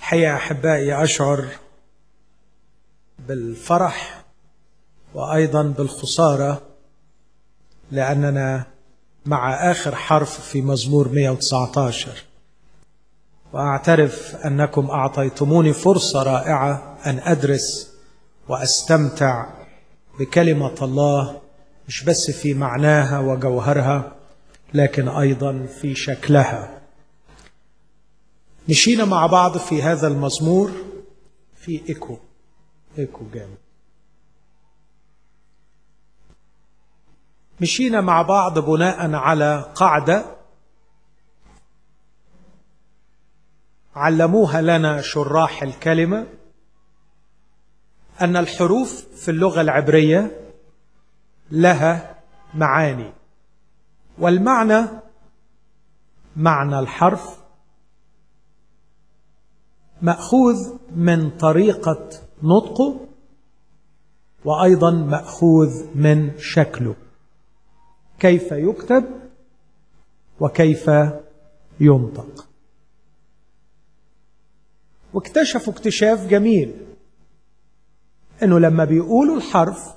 الحقيقة أحبائي أشعر بالفرح وأيضا بالخسارة لأننا مع آخر حرف في مزمور 119 وأعترف أنكم أعطيتموني فرصة رائعة أن أدرس وأستمتع بكلمة الله مش بس في معناها وجوهرها لكن أيضا في شكلها مشينا مع بعض في هذا المزمور في إيكو إيكو جامد مشينا مع بعض بناء على قاعدة علموها لنا شراح الكلمة أن الحروف في اللغة العبرية لها معاني والمعنى معنى الحرف ماخوذ من طريقه نطقه وايضا ماخوذ من شكله كيف يكتب وكيف ينطق واكتشفوا اكتشاف جميل انه لما بيقولوا الحرف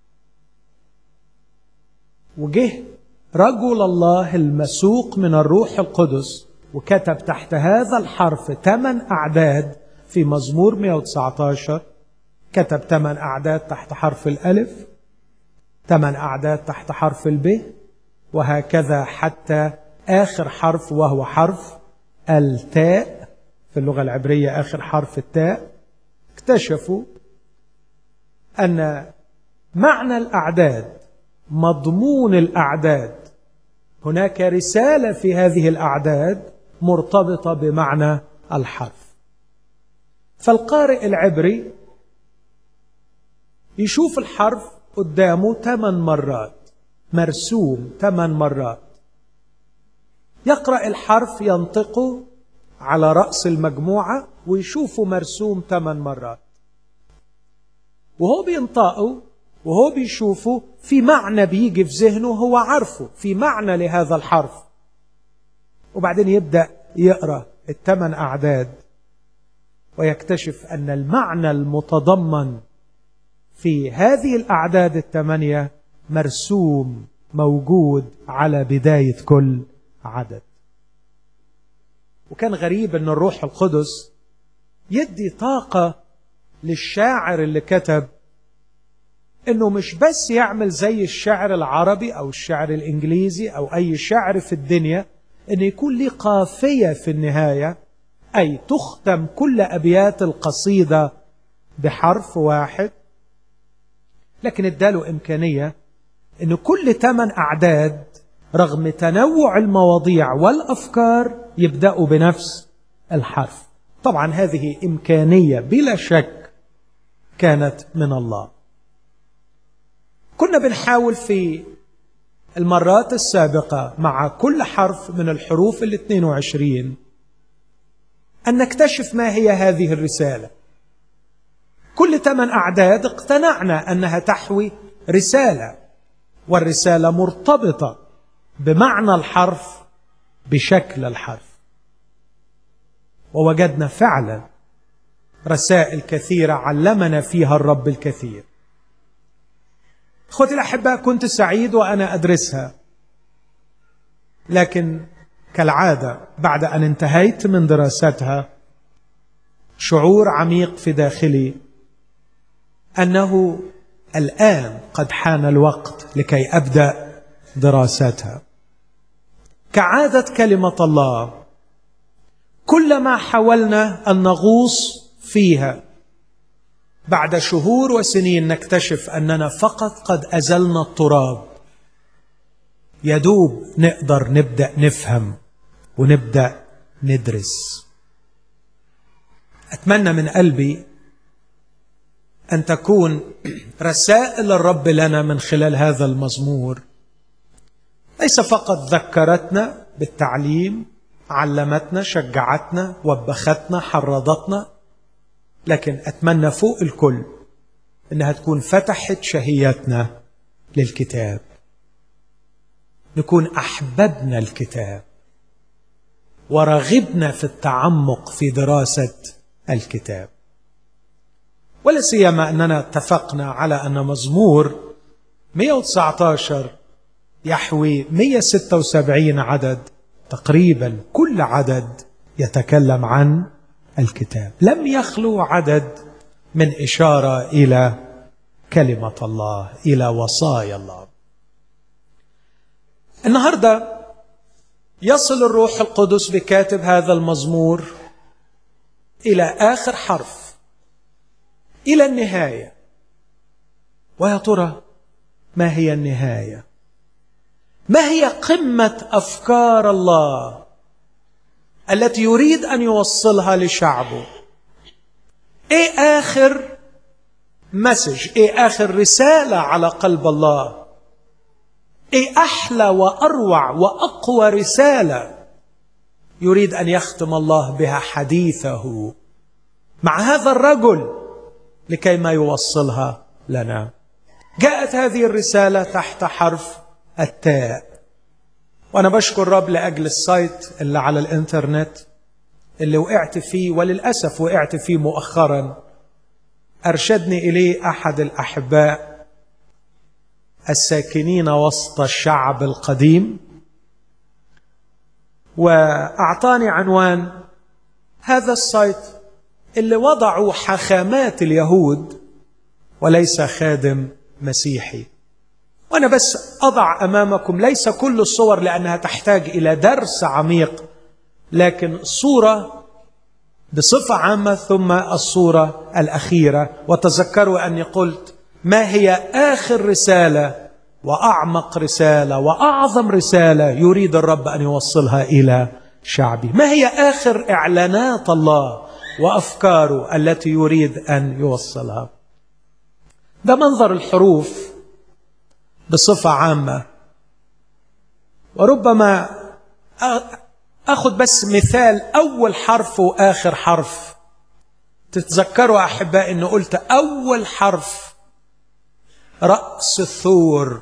وجه رجل الله المسوق من الروح القدس وكتب تحت هذا الحرف ثمان أعداد في مزمور 119 كتب ثمان أعداد تحت حرف الألف ثمان أعداد تحت حرف الب وهكذا حتى آخر حرف وهو حرف التاء في اللغة العبرية آخر حرف التاء اكتشفوا أن معنى الأعداد مضمون الأعداد هناك رسالة في هذه الأعداد مرتبطة بمعنى الحرف فالقارئ العبري يشوف الحرف قدامه ثمان مرات مرسوم ثمان مرات يقرأ الحرف ينطقه على رأس المجموعة ويشوفه مرسوم ثمان مرات وهو بينطقه وهو بيشوفه في معنى بيجي في ذهنه هو عارفه في معنى لهذا الحرف وبعدين يبدأ يقرأ الثمان أعداد ويكتشف أن المعنى المتضمن في هذه الأعداد الثمانية مرسوم موجود على بداية كل عدد وكان غريب أن الروح القدس يدي طاقة للشاعر اللي كتب انه مش بس يعمل زي الشعر العربي او الشعر الانجليزي او اي شعر في الدنيا ان يكون ليه قافيه في النهايه اي تختم كل ابيات القصيده بحرف واحد لكن اداله امكانيه ان كل ثمان اعداد رغم تنوع المواضيع والافكار يبداوا بنفس الحرف طبعا هذه امكانيه بلا شك كانت من الله كنا بنحاول في المرات السابقة مع كل حرف من الحروف ال 22 أن نكتشف ما هي هذه الرسالة كل ثمان أعداد اقتنعنا أنها تحوي رسالة والرسالة مرتبطة بمعنى الحرف بشكل الحرف ووجدنا فعلا رسائل كثيرة علمنا فيها الرب الكثير اخوتي الاحباء كنت سعيد وانا ادرسها لكن كالعاده بعد ان انتهيت من دراستها شعور عميق في داخلي انه الان قد حان الوقت لكي ابدا دراستها كعاده كلمه الله كلما حاولنا ان نغوص فيها بعد شهور وسنين نكتشف اننا فقط قد ازلنا التراب يدوب نقدر نبدا نفهم ونبدا ندرس اتمنى من قلبي ان تكون رسائل الرب لنا من خلال هذا المزمور ليس فقط ذكرتنا بالتعليم علمتنا شجعتنا وبختنا حرضتنا لكن أتمنى فوق الكل إنها تكون فتحت شهيتنا للكتاب نكون أحببنا الكتاب ورغبنا في التعمق في دراسة الكتاب ولا سيما أننا اتفقنا على أن مزمور 119 يحوي 176 عدد تقريبا كل عدد يتكلم عن الكتاب لم يخلو عدد من إشارة إلى كلمة الله إلى وصايا الله النهارده يصل الروح القدس بكاتب هذا المزمور الى اخر حرف الى النهايه ويا ترى ما هي النهايه ما هي قمه افكار الله التي يريد ان يوصلها لشعبه ايه اخر مسج ايه اخر رساله على قلب الله ايه احلى واروع واقوى رساله يريد ان يختم الله بها حديثه مع هذا الرجل لكي ما يوصلها لنا جاءت هذه الرساله تحت حرف التاء وانا بشكر الرب لاجل السايت اللي على الانترنت اللي وقعت فيه وللاسف وقعت فيه مؤخرا ارشدني اليه احد الاحباء الساكنين وسط الشعب القديم واعطاني عنوان هذا السايت اللي وضعوا حخامات اليهود وليس خادم مسيحي وانا بس اضع امامكم ليس كل الصور لانها تحتاج الى درس عميق لكن صوره بصفه عامه ثم الصوره الاخيره وتذكروا اني قلت ما هي اخر رساله واعمق رساله واعظم رساله يريد الرب ان يوصلها الى شعبه ما هي اخر اعلانات الله وافكاره التي يريد ان يوصلها ده منظر الحروف بصفه عامه وربما اخذ بس مثال اول حرف واخر حرف تتذكروا احبائي انه قلت اول حرف راس الثور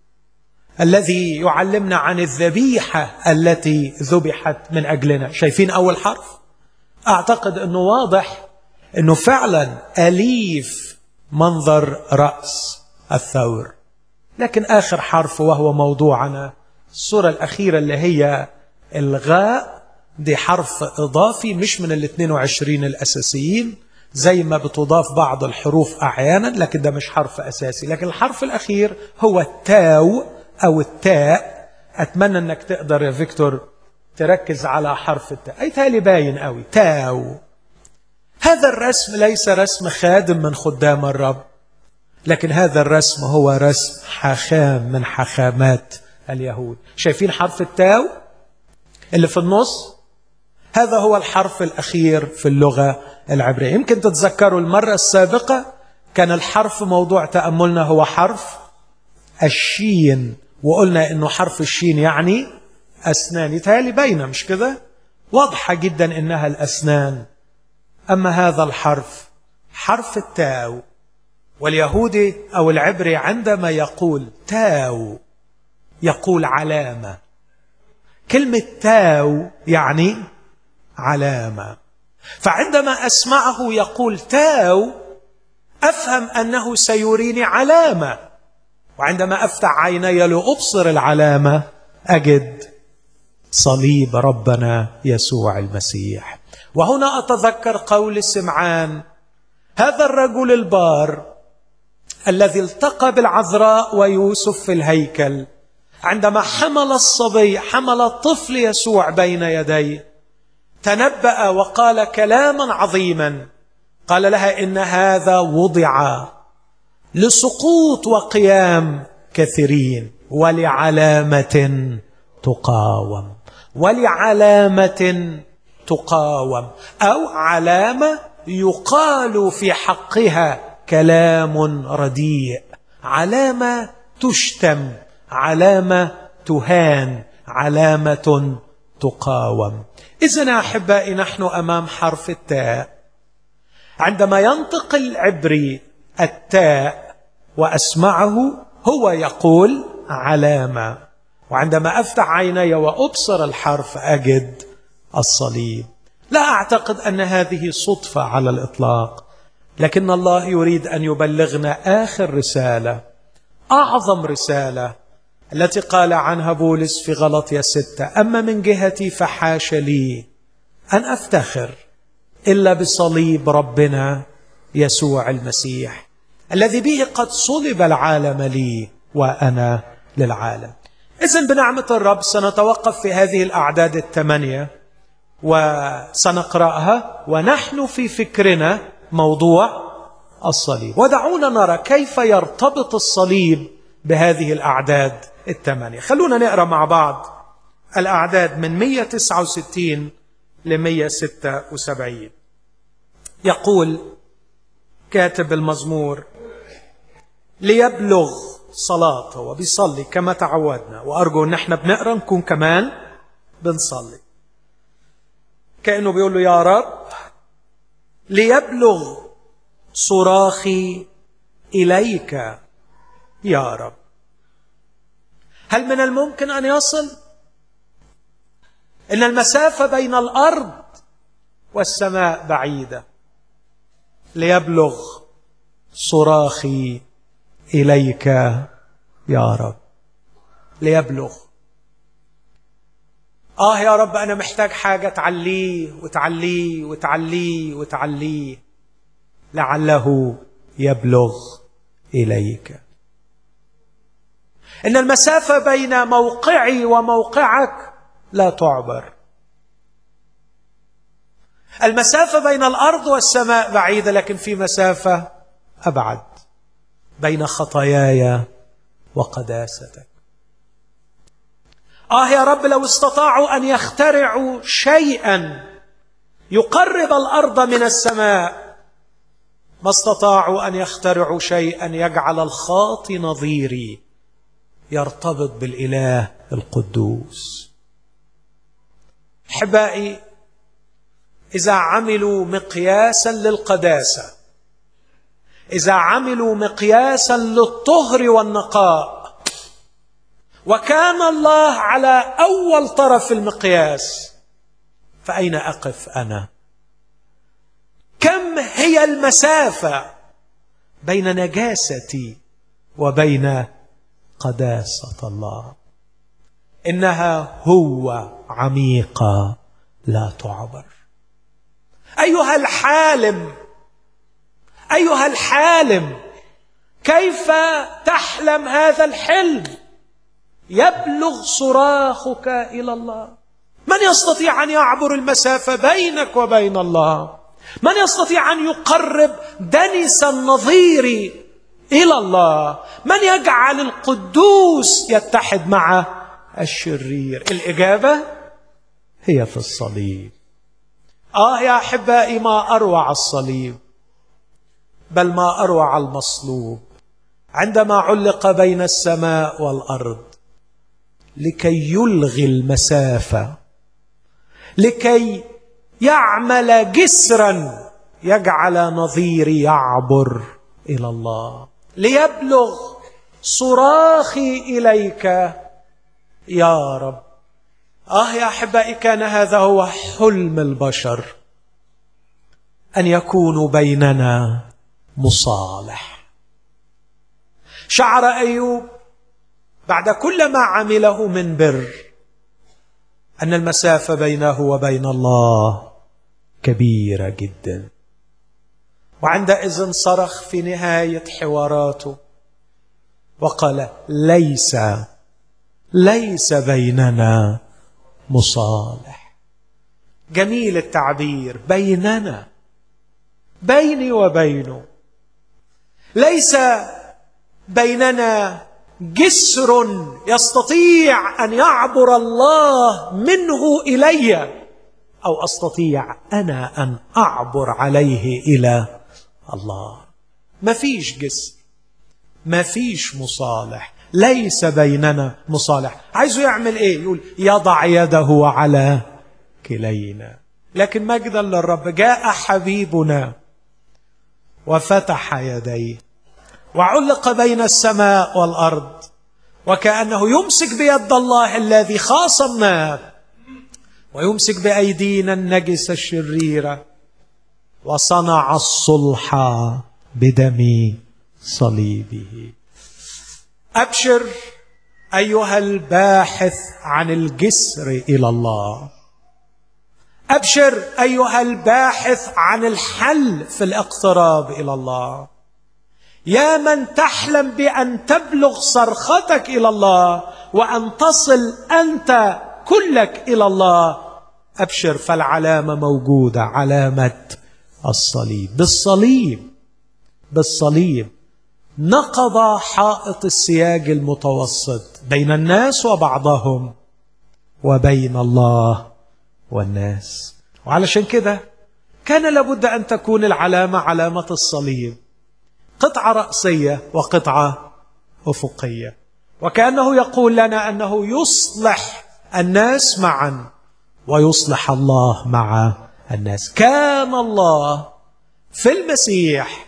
الذي يعلمنا عن الذبيحه التي ذبحت من اجلنا شايفين اول حرف اعتقد انه واضح انه فعلا اليف منظر راس الثور لكن اخر حرف وهو موضوعنا الصوره الاخيره اللي هي الغاء دي حرف اضافي مش من ال 22 الاساسيين زي ما بتضاف بعض الحروف احيانا لكن ده مش حرف اساسي لكن الحرف الاخير هو التاو او التاء اتمنى انك تقدر يا فيكتور تركز على حرف التاء اي تالي باين قوي تاو هذا الرسم ليس رسم خادم من خدام الرب لكن هذا الرسم هو رسم حخام من حخامات اليهود شايفين حرف التاو اللي في النص هذا هو الحرف الأخير في اللغة العبرية يمكن تتذكروا المرة السابقة كان الحرف موضوع تأملنا هو حرف الشين وقلنا انه حرف الشين يعني اسنان يتهيألي باينه مش كده واضحه جدا انها الاسنان اما هذا الحرف حرف التاو واليهودي او العبري عندما يقول تاو يقول علامه كلمه تاو يعني علامه فعندما اسمعه يقول تاو افهم انه سيريني علامه وعندما افتح عيني لابصر العلامه اجد صليب ربنا يسوع المسيح وهنا اتذكر قول سمعان هذا الرجل البار الذي التقى بالعذراء ويوسف في الهيكل عندما حمل الصبي حمل الطفل يسوع بين يديه تنبأ وقال كلاما عظيما قال لها إن هذا وضع لسقوط وقيام كثيرين ولعلامة تقاوم ولعلامة تقاوم أو علامة يقال في حقها كلام رديء علامة تشتم علامة تهان علامة تقاوم إذا يا أحبائي نحن أمام حرف التاء عندما ينطق العبري التاء وأسمعه هو يقول علامة وعندما أفتح عيني وأبصر الحرف أجد الصليب لا اعتقد ان هذه صدفه على الاطلاق لكن الله يريد ان يبلغنا اخر رساله اعظم رساله التي قال عنها بولس في غلطية ستة أما من جهتي فحاش لي أن أفتخر إلا بصليب ربنا يسوع المسيح الذي به قد صلب العالم لي وأنا للعالم إذا بنعمة الرب سنتوقف في هذه الأعداد الثمانية وسنقرأها ونحن في فكرنا موضوع الصليب ودعونا نرى كيف يرتبط الصليب بهذه الأعداد الثمانية خلونا نقرأ مع بعض الأعداد من 169 ل 176 يقول كاتب المزمور ليبلغ صلاته وبيصلي كما تعودنا وأرجو أن احنا بنقرأ نكون كمان بنصلي كأنه بيقول له يا رب ليبلغ صراخي إليك يا رب هل من الممكن أن يصل إن المسافة بين الأرض والسماء بعيدة ليبلغ صراخي إليك يا رب ليبلغ آه يا رب أنا محتاج حاجة تعليه وتعليه وتعليه وتعليه لعله يبلغ إليك إن المسافة بين موقعي وموقعك لا تعبر المسافة بين الأرض والسماء بعيدة لكن في مسافة أبعد بين خطاياي وقداستك آه يا رب لو استطاعوا أن يخترعوا شيئا يقرب الأرض من السماء ما استطاعوا أن يخترعوا شيئا يجعل الخاطي نظيري يرتبط بالإله القدوس احبائي اذا عملوا مقياسا للقداسه اذا عملوا مقياسا للطهر والنقاء وكان الله على اول طرف المقياس فاين اقف انا كم هي المسافه بين نجاستي وبين قداسه الله انها هو عميقه لا تعبر ايها الحالم ايها الحالم كيف تحلم هذا الحلم يبلغ صراخك الى الله من يستطيع ان يعبر المسافه بينك وبين الله من يستطيع ان يقرب دنس النظير الى الله من يجعل القدوس يتحد مع الشرير الاجابه هي في الصليب آه يا أحبائي ما أروع الصليب بل ما أروع المصلوب عندما علق بين السماء والأرض لكي يلغي المسافة لكي يعمل جسرا يجعل نظيري يعبر إلى الله ليبلغ صراخي إليك يا رب آه يا أحبائي كان هذا هو حلم البشر أن يكون بيننا مصالح شعر أيوب بعد كل ما عمله من بر أن المسافة بينه وبين الله كبيرة جدا وعندئذ صرخ في نهاية حواراته وقال ليس ليس بيننا مصالح جميل التعبير بيننا بيني وبينه ليس بيننا جسر يستطيع ان يعبر الله منه الي او استطيع انا ان اعبر عليه الى الله ما فيش جسر ما فيش مصالح ليس بيننا مصالح عايزه يعمل ايه يقول يضع يده على كلينا لكن مجدا للرب جاء حبيبنا وفتح يديه وعلق بين السماء والارض وكانه يمسك بيد الله الذي خاصمناه ويمسك بأيدينا النجسة الشريرة وصنع الصلح بدم صليبه أبشر أيها الباحث عن الجسر إلى الله أبشر أيها الباحث عن الحل في الاقتراب إلى الله يا من تحلم بأن تبلغ صرختك إلى الله وأن تصل أنت كلك إلى الله أبشر فالعلامة موجودة علامة الصليب بالصليب بالصليب نقض حائط السياج المتوسط بين الناس وبعضهم وبين الله والناس وعلشان كده كان لابد ان تكون العلامه علامه الصليب قطعه راسيه وقطعه افقيه وكانه يقول لنا انه يصلح الناس معا ويصلح الله مع الناس كان الله في المسيح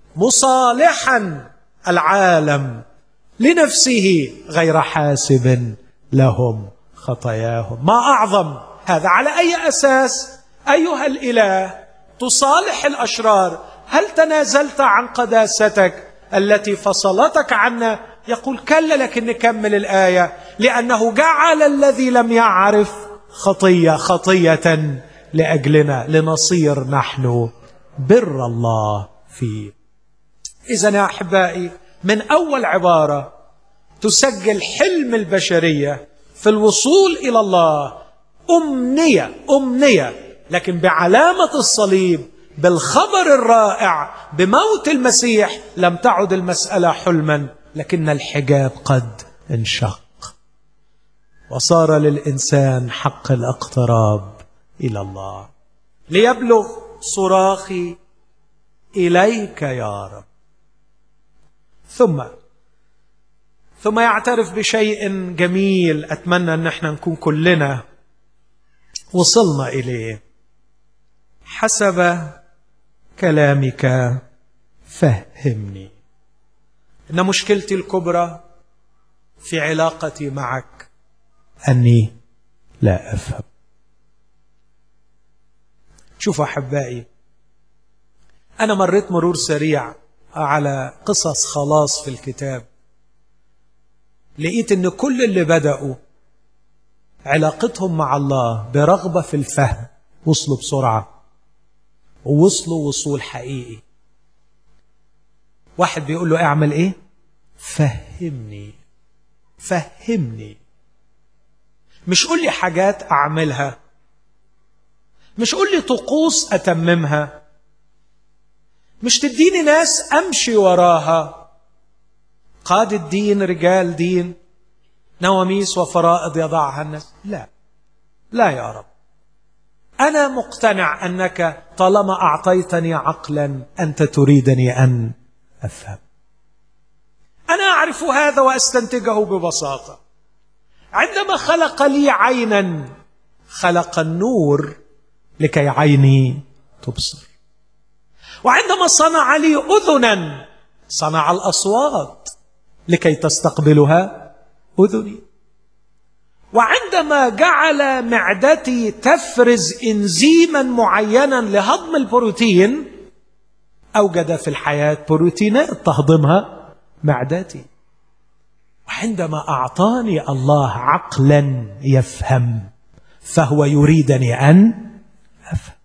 مصالحا العالم لنفسه غير حاسب لهم خطاياهم ما اعظم هذا على اي اساس ايها الاله تصالح الاشرار هل تنازلت عن قداستك التي فصلتك عنا يقول كلا لكن نكمل الايه لانه جعل الذي لم يعرف خطيه خطيه لاجلنا لنصير نحن بر الله فيه اذا يا احبائي من اول عباره تسجل حلم البشريه في الوصول الى الله امنيه امنيه لكن بعلامه الصليب بالخبر الرائع بموت المسيح لم تعد المساله حلما لكن الحجاب قد انشق وصار للانسان حق الاقتراب الى الله ليبلغ صراخي اليك يا رب ثم ثم يعترف بشيء جميل اتمنى ان احنا نكون كلنا وصلنا اليه حسب كلامك فهمني ان مشكلتي الكبرى في علاقتي معك اني لا افهم شوفوا احبائي انا مريت مرور سريع على قصص خلاص في الكتاب لقيت ان كل اللي بداوا علاقتهم مع الله برغبه في الفهم وصلوا بسرعه ووصلوا وصول حقيقي واحد بيقول له اعمل ايه فهمني فهمني مش قول لي حاجات اعملها مش قول لي طقوس اتممها مش تديني ناس امشي وراها قاد الدين رجال دين نواميس وفرائض يضعها الناس لا لا يا رب انا مقتنع انك طالما اعطيتني عقلا انت تريدني ان افهم انا اعرف هذا واستنتجه ببساطه عندما خلق لي عينا خلق النور لكي عيني تبصر وعندما صنع لي اذنا صنع الاصوات لكي تستقبلها اذني وعندما جعل معدتي تفرز انزيما معينا لهضم البروتين اوجد في الحياه بروتينات تهضمها معدتي وعندما اعطاني الله عقلا يفهم فهو يريدني ان افهم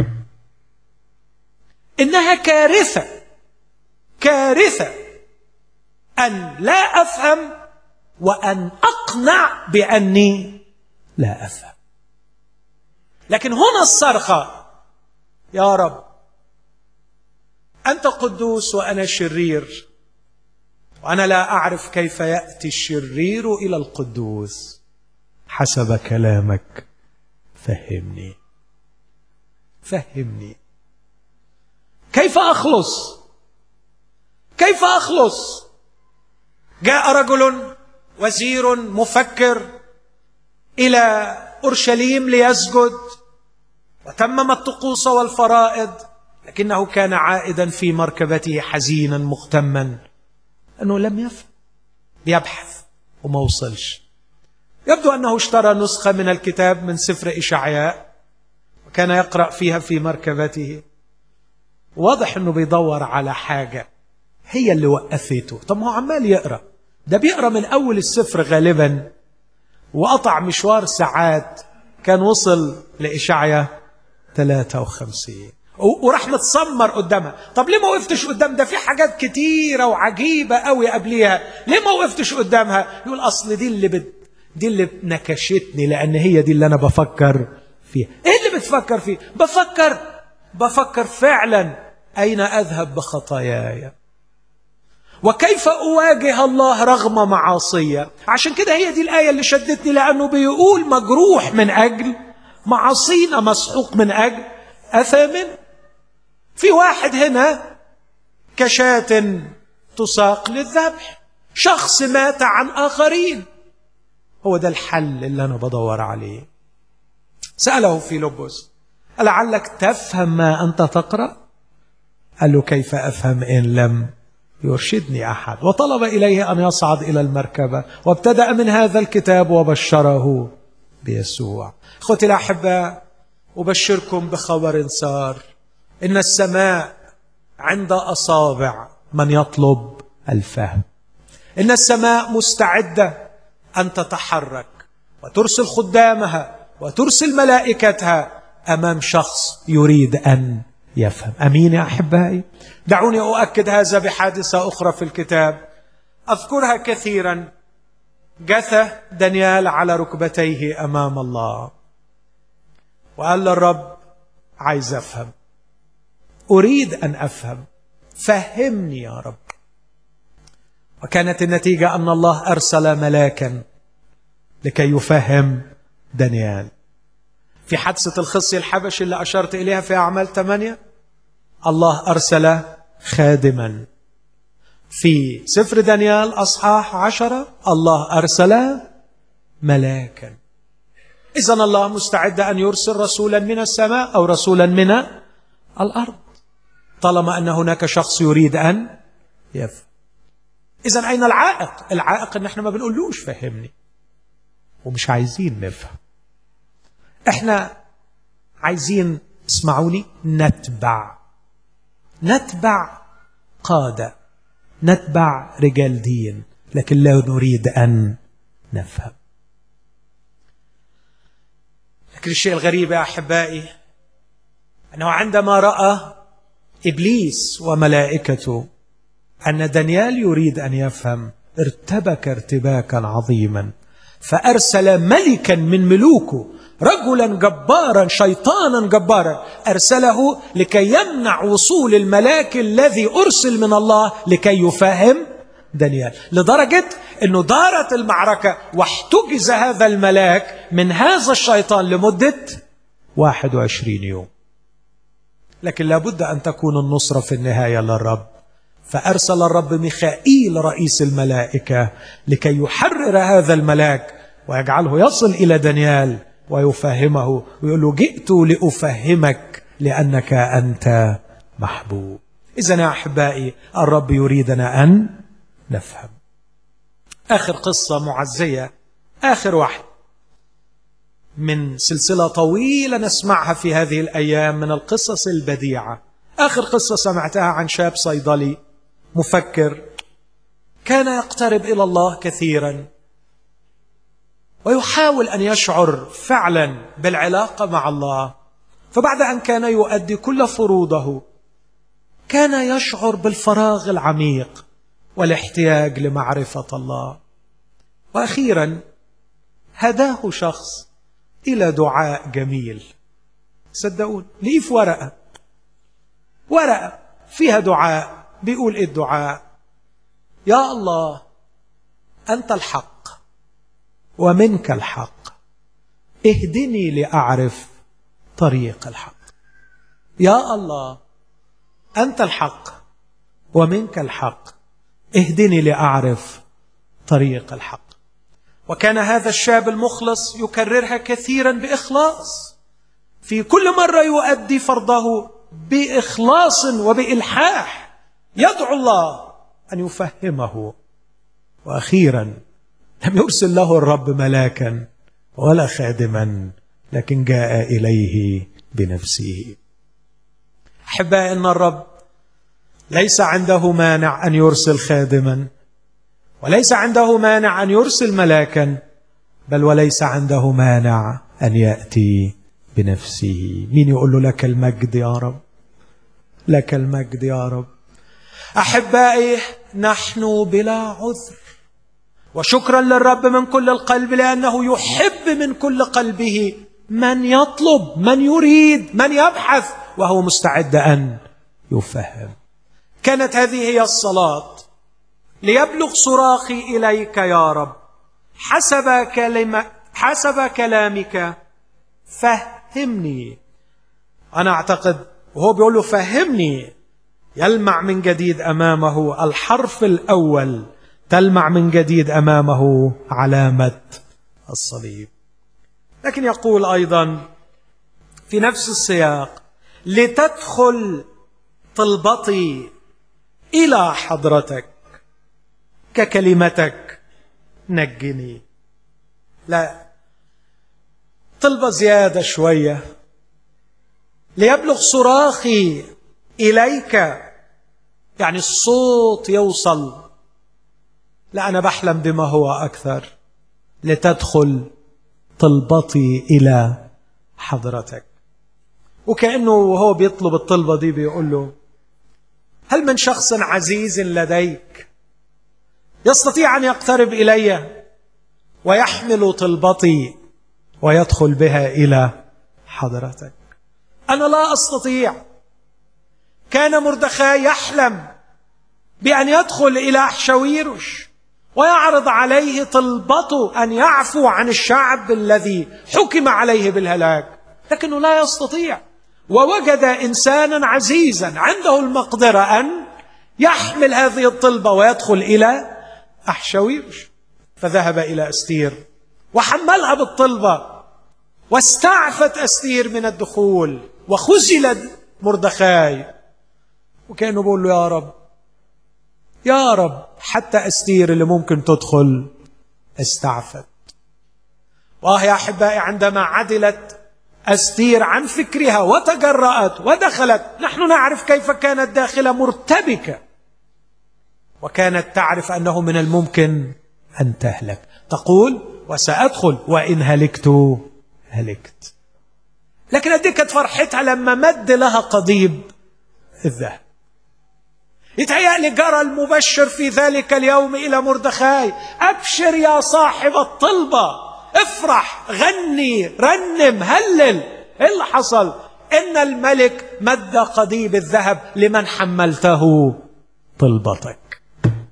انها كارثه كارثه ان لا افهم وان اقنع باني لا افهم لكن هنا الصرخه يا رب انت قدوس وانا شرير وانا لا اعرف كيف ياتي الشرير الى القدوس حسب كلامك فهمني فهمني كيف اخلص كيف اخلص جاء رجل وزير مفكر الى اورشليم ليسجد وتمم الطقوس والفرائض لكنه كان عائدا في مركبته حزينا مغتما انه لم يفهم بيبحث وما وصلش يبدو أنه اشترى نسخة من الكتاب من سفر إشعياء وكان يقرأ فيها في مركبته واضح أنه بيدور على حاجة هي اللي وقفته طب ما هو عمال يقرأ ده بيقرأ من أول السفر غالبا وقطع مشوار ساعات كان وصل لإشعياء 53 وراح متسمر قدامها طب ليه ما وقفتش قدام ده في حاجات كتيرة وعجيبة قوي قبليها ليه ما وقفتش قدامها يقول أصل دي اللي بت... دي اللي نكشتني لأن هي دي اللي أنا بفكر فيها إيه اللي بتفكر فيه بفكر بفكر فعلا أين أذهب بخطاياي وكيف أواجه الله رغم معاصية عشان كده هي دي الآية اللي شدتني لأنه بيقول مجروح من أجل معاصينا مسحوق من أجل أثامن في واحد هنا كشاة تساق للذبح شخص مات عن آخرين هو ده الحل اللي أنا بدور عليه سأله في لبس لعلك تفهم ما أنت تقرأ قال له كيف أفهم إن لم يرشدني أحد وطلب إليه أن يصعد إلى المركبة وابتدأ من هذا الكتاب وبشره بيسوع أخوتي الأحباء أبشركم بخبر سار إن السماء عند أصابع من يطلب الفهم إن السماء مستعدة أن تتحرك وترسل خدامها وترسل ملائكتها أمام شخص يريد أن يفهم أمين يا أحبائي دعوني أؤكد هذا بحادثة أخرى في الكتاب أذكرها كثيرا جثى دانيال على ركبتيه أمام الله وقال للرب عايز أفهم أريد أن أفهم فهمني يا رب وكانت النتيجة أن الله أرسل ملاكا لكي يفهم دانيال في حادثة الخصي الحبشي اللي أشرت إليها في أعمال ثمانية الله أرسل خادما في سفر دانيال أصحاح عشرة الله أرسل ملاكا إذا الله مستعد أن يرسل رسولا من السماء أو رسولا من الأرض طالما أن هناك شخص يريد أن يفهم إذا أين العائق؟ العائق إن إحنا ما بنقولوش فهمني ومش عايزين نفهم إحنا عايزين اسمعوني نتبع نتبع قادة نتبع رجال دين لكن لا نريد أن نفهم لكن الشيء الغريب يا أحبائي أنه عندما رأى إبليس وملائكته أن دانيال يريد أن يفهم ارتبك ارتباكا عظيما فأرسل ملكا من ملوكه رجلا جبارا شيطانا جبارا أرسله لكي يمنع وصول الملاك الذي أرسل من الله لكي يفهم دانيال لدرجة أنه دارت المعركة واحتجز هذا الملاك من هذا الشيطان لمدة 21 يوم لكن لابد أن تكون النصرة في النهاية للرب فأرسل الرب ميخائيل رئيس الملائكة لكي يحرر هذا الملاك ويجعله يصل إلى دانيال ويفهمه ويقول له جئت لأفهمك لأنك أنت محبوب إذا يا أحبائي الرب يريدنا أن نفهم آخر قصة معزية آخر واحد من سلسلة طويلة نسمعها في هذه الأيام من القصص البديعة آخر قصة سمعتها عن شاب صيدلي مفكر كان يقترب إلى الله كثيرا ويحاول أن يشعر فعلا بالعلاقة مع الله فبعد أن كان يؤدي كل فروضه كان يشعر بالفراغ العميق والاحتياج لمعرفة الله وأخيرا هداه شخص إلى دعاء جميل صدقون ليه في ورقة ورقة فيها دعاء بيقول إيه الدعاء يا الله أنت الحق ومنك الحق اهدني لأعرف طريق الحق يا الله أنت الحق ومنك الحق اهدني لأعرف طريق الحق وكان هذا الشاب المخلص يكررها كثيرا بإخلاص في كل مرة يؤدي فرضه بإخلاص وبإلحاح يدعو الله أن يفهمه وأخيرا لم يرسل له الرب ملاكا ولا خادما لكن جاء اليه بنفسه احبائي ان الرب ليس عنده مانع ان يرسل خادما وليس عنده مانع ان يرسل ملاكا بل وليس عنده مانع ان ياتي بنفسه مين يقول له لك المجد يا رب لك المجد يا رب احبائي نحن بلا عذر وشكرا للرب من كل القلب لانه يحب من كل قلبه من يطلب من يريد من يبحث وهو مستعد ان يفهم كانت هذه هي الصلاه ليبلغ صراخي اليك يا رب حسب كلمه حسب كلامك فهمني انا اعتقد وهو بيقول له فهمني يلمع من جديد امامه الحرف الاول تلمع من جديد امامه علامه الصليب لكن يقول ايضا في نفس السياق لتدخل طلبتي الى حضرتك ككلمتك نجني لا طلبه زياده شويه ليبلغ صراخي اليك يعني الصوت يوصل لا انا بحلم بما هو اكثر لتدخل طلبتي الى حضرتك وكانه وهو بيطلب الطلبه دي بيقول له هل من شخص عزيز لديك يستطيع ان يقترب الي ويحمل طلبتي ويدخل بها الى حضرتك انا لا استطيع كان مردخاي يحلم بان يدخل الى احشاويرش ويعرض عليه طلبته ان يعفو عن الشعب الذي حكم عليه بالهلاك لكنه لا يستطيع ووجد انسانا عزيزا عنده المقدره ان يحمل هذه الطلبه ويدخل الى احشاويرش فذهب الى استير وحملها بالطلبه واستعفت استير من الدخول وخزل مردخاي وكانه بيقول له يا رب يا رب حتى استير اللي ممكن تدخل استعفت واه يا احبائي عندما عدلت استير عن فكرها وتجرأت ودخلت نحن نعرف كيف كانت داخله مرتبكه وكانت تعرف انه من الممكن ان تهلك تقول وسادخل وان هلكت هلكت لكن قد كانت فرحتها لما مد لها قضيب الذهب يتهيألي جرى المبشر في ذلك اليوم إلى مردخاي أبشر يا صاحب الطلبة افرح غني رنم هلل إيه اللي حصل إن الملك مد قضيب الذهب لمن حملته طلبتك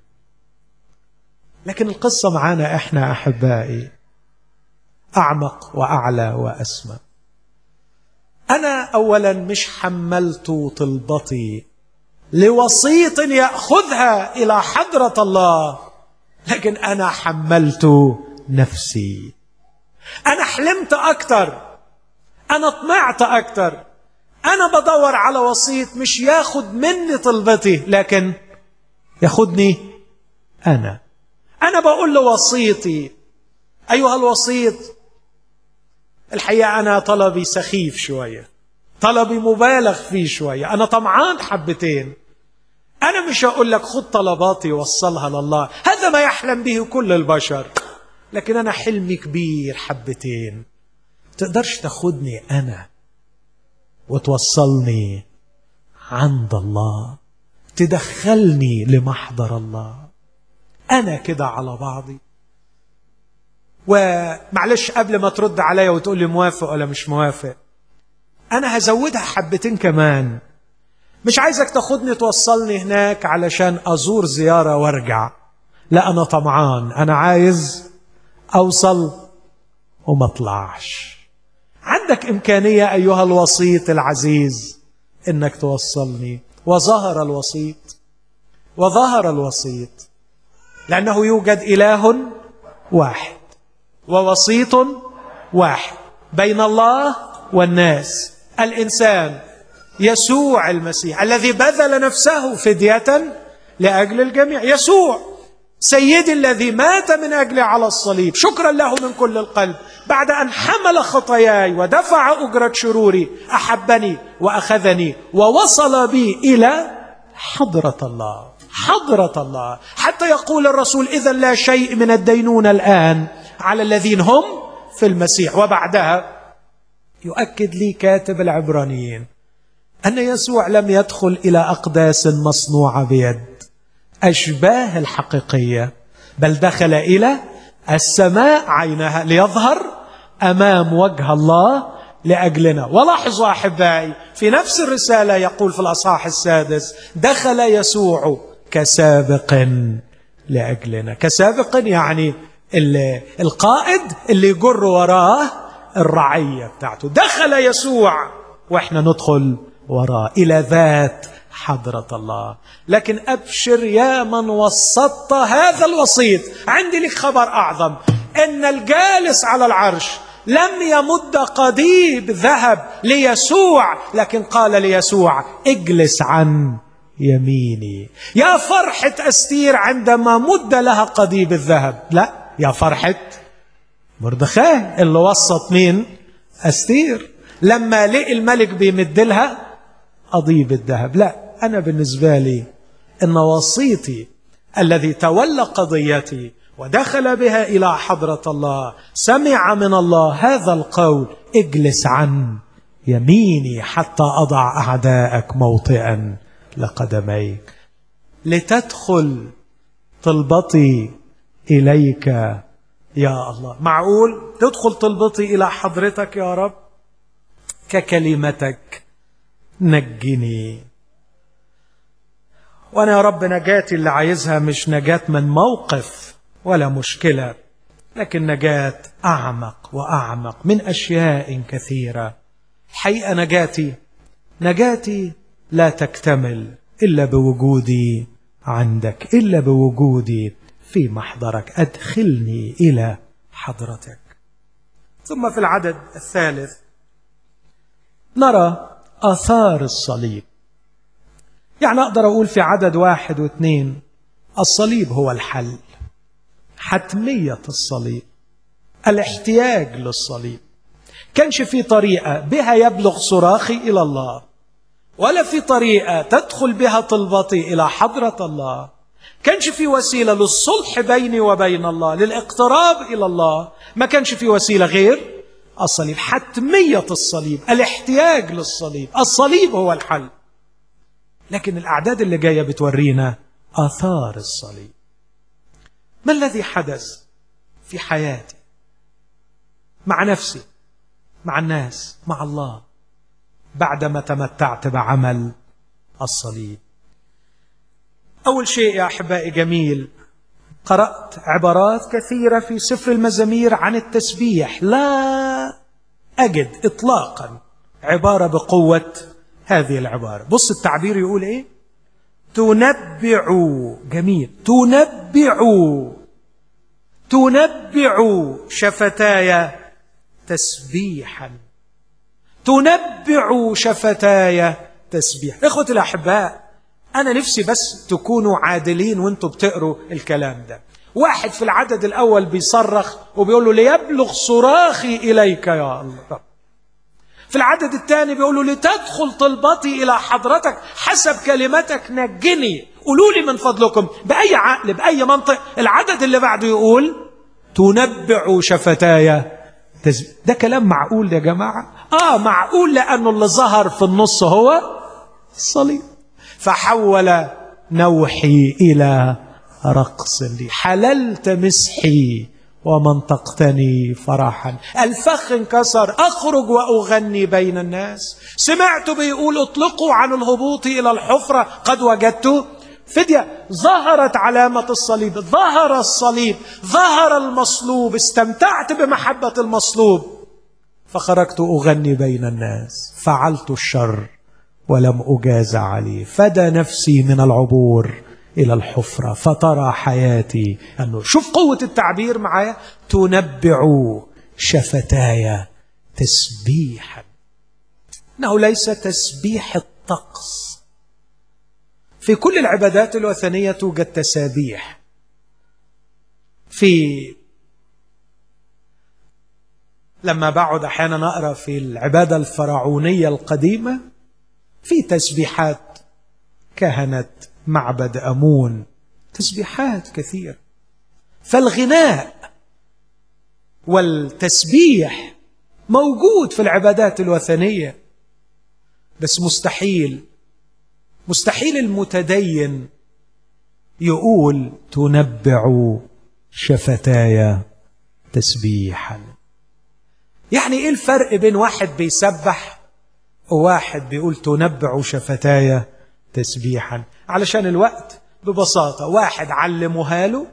لكن القصة معانا إحنا أحبائي أعمق وأعلى وأسمى أنا أولا مش حملت طلبتي لوسيط ياخذها الى حضره الله لكن انا حملت نفسي انا حلمت اكتر انا طمعت اكتر انا بدور على وسيط مش ياخد مني طلبتي لكن ياخدني انا انا بقول لوسيطي ايها الوسيط الحقيقه انا طلبي سخيف شويه طلبي مبالغ فيه شوية أنا طمعان حبتين أنا مش هقول لك خد طلباتي وصلها لله هذا ما يحلم به كل البشر لكن أنا حلمي كبير حبتين تقدرش تاخدني أنا وتوصلني عند الله تدخلني لمحضر الله أنا كده على بعضي ومعلش قبل ما ترد عليا وتقول لي موافق ولا مش موافق أنا هزودها حبتين كمان مش عايزك تاخدني توصلني هناك علشان أزور زيارة وارجع لا أنا طمعان أنا عايز أوصل وما اطلعش عندك إمكانية أيها الوسيط العزيز إنك توصلني وظهر الوسيط وظهر الوسيط لأنه يوجد إله واحد ووسيط واحد بين الله والناس الانسان يسوع المسيح الذي بذل نفسه فديه لاجل الجميع يسوع سيدي الذي مات من اجلي على الصليب شكرا له من كل القلب بعد ان حمل خطاياي ودفع اجره شروري احبني واخذني ووصل بي الى حضره الله حضره الله حتى يقول الرسول اذا لا شيء من الدينونه الان على الذين هم في المسيح وبعدها يؤكد لي كاتب العبرانيين ان يسوع لم يدخل الى اقداس مصنوعه بيد اشباه الحقيقيه بل دخل الى السماء عينها ليظهر امام وجه الله لاجلنا ولاحظوا احبائي في نفس الرساله يقول في الاصحاح السادس دخل يسوع كسابق لاجلنا كسابق يعني اللي القائد اللي يجر وراه الرعيه بتاعته دخل يسوع واحنا ندخل وراه الى ذات حضرة الله لكن أبشر يا من وسطت هذا الوسيط عندي لك خبر أعظم إن الجالس على العرش لم يمد قضيب ذهب ليسوع لكن قال ليسوع اجلس عن يميني يا فرحة أستير عندما مد لها قضيب الذهب لا يا فرحة مردخاه اللي وسط مين أستير لما لقي الملك بيمد لها قضيب الذهب لا أنا بالنسبة لي إن وسيطي الذي تولى قضيتي ودخل بها إلى حضرة الله سمع من الله هذا القول اجلس عن يميني حتى أضع أعداءك موطئا لقدميك لتدخل طلبتي إليك يا الله معقول تدخل طلبتي إلى حضرتك يا رب ككلمتك نجني وانا يا رب نجاتي اللي عايزها مش نجاة من موقف ولا مشكلة لكن نجاة أعمق وأعمق من أشياء كثيرة حقيقة نجاتي نجاتي لا تكتمل إلا بوجودي عندك إلا بوجودي في محضرك أدخلني إلى حضرتك ثم في العدد الثالث نرى آثار الصليب يعني أقدر أقول في عدد واحد واثنين الصليب هو الحل حتمية الصليب الاحتياج للصليب كانش في طريقة بها يبلغ صراخي إلى الله ولا في طريقة تدخل بها طلبتي إلى حضرة الله كانش في وسيلة للصلح بيني وبين الله للاقتراب إلى الله ما كانش في وسيلة غير الصليب حتمية الصليب الاحتياج للصليب الصليب هو الحل لكن الأعداد اللي جاية بتورينا آثار الصليب ما الذي حدث في حياتي مع نفسي مع الناس مع الله بعدما تمتعت بعمل الصليب أول شيء يا أحبائي جميل قرأت عبارات كثيرة في سفر المزامير عن التسبيح لا أجد إطلاقا عبارة بقوة هذه العبارة بص التعبير يقول إيه تنبع جميل تنبع تنبع شفتاي تسبيحا تنبع شفتاي تسبيح اخوتي الاحباء انا نفسي بس تكونوا عادلين وانتم بتقروا الكلام ده واحد في العدد الاول بيصرخ وبيقول له ليبلغ صراخي اليك يا الله في العدد الثاني بيقول له لتدخل طلبتي الى حضرتك حسب كلمتك نجني قولوا لي من فضلكم باي عقل باي منطق العدد اللي بعده يقول تنبع شفتاي ده كلام معقول يا جماعه اه معقول لانه اللي ظهر في النص هو الصليب فحول نوحي الى رقص لي حللت مسحي ومنطقتني فرحا الفخ انكسر اخرج واغني بين الناس سمعت بيقول اطلقوا عن الهبوط الى الحفره قد وجدت فديه ظهرت علامه الصليب ظهر الصليب ظهر المصلوب استمتعت بمحبه المصلوب فخرجت اغني بين الناس فعلت الشر ولم اجاز عليه فدى نفسي من العبور الى الحفره فترى حياتي انه شوف قوه التعبير معايا تنبع شفتاي تسبيحا انه ليس تسبيح الطقس في كل العبادات الوثنيه توجد تسابيح في لما بقعد احيانا اقرا في العباده الفرعونيه القديمه في تسبيحات كهنه معبد امون تسبيحات كثيره فالغناء والتسبيح موجود في العبادات الوثنيه بس مستحيل مستحيل المتدين يقول تنبع شفتاي تسبيحا يعني ايه الفرق بين واحد بيسبح وواحد بيقول تنبع شفتاي تسبيحا علشان الوقت ببساطة واحد علموها له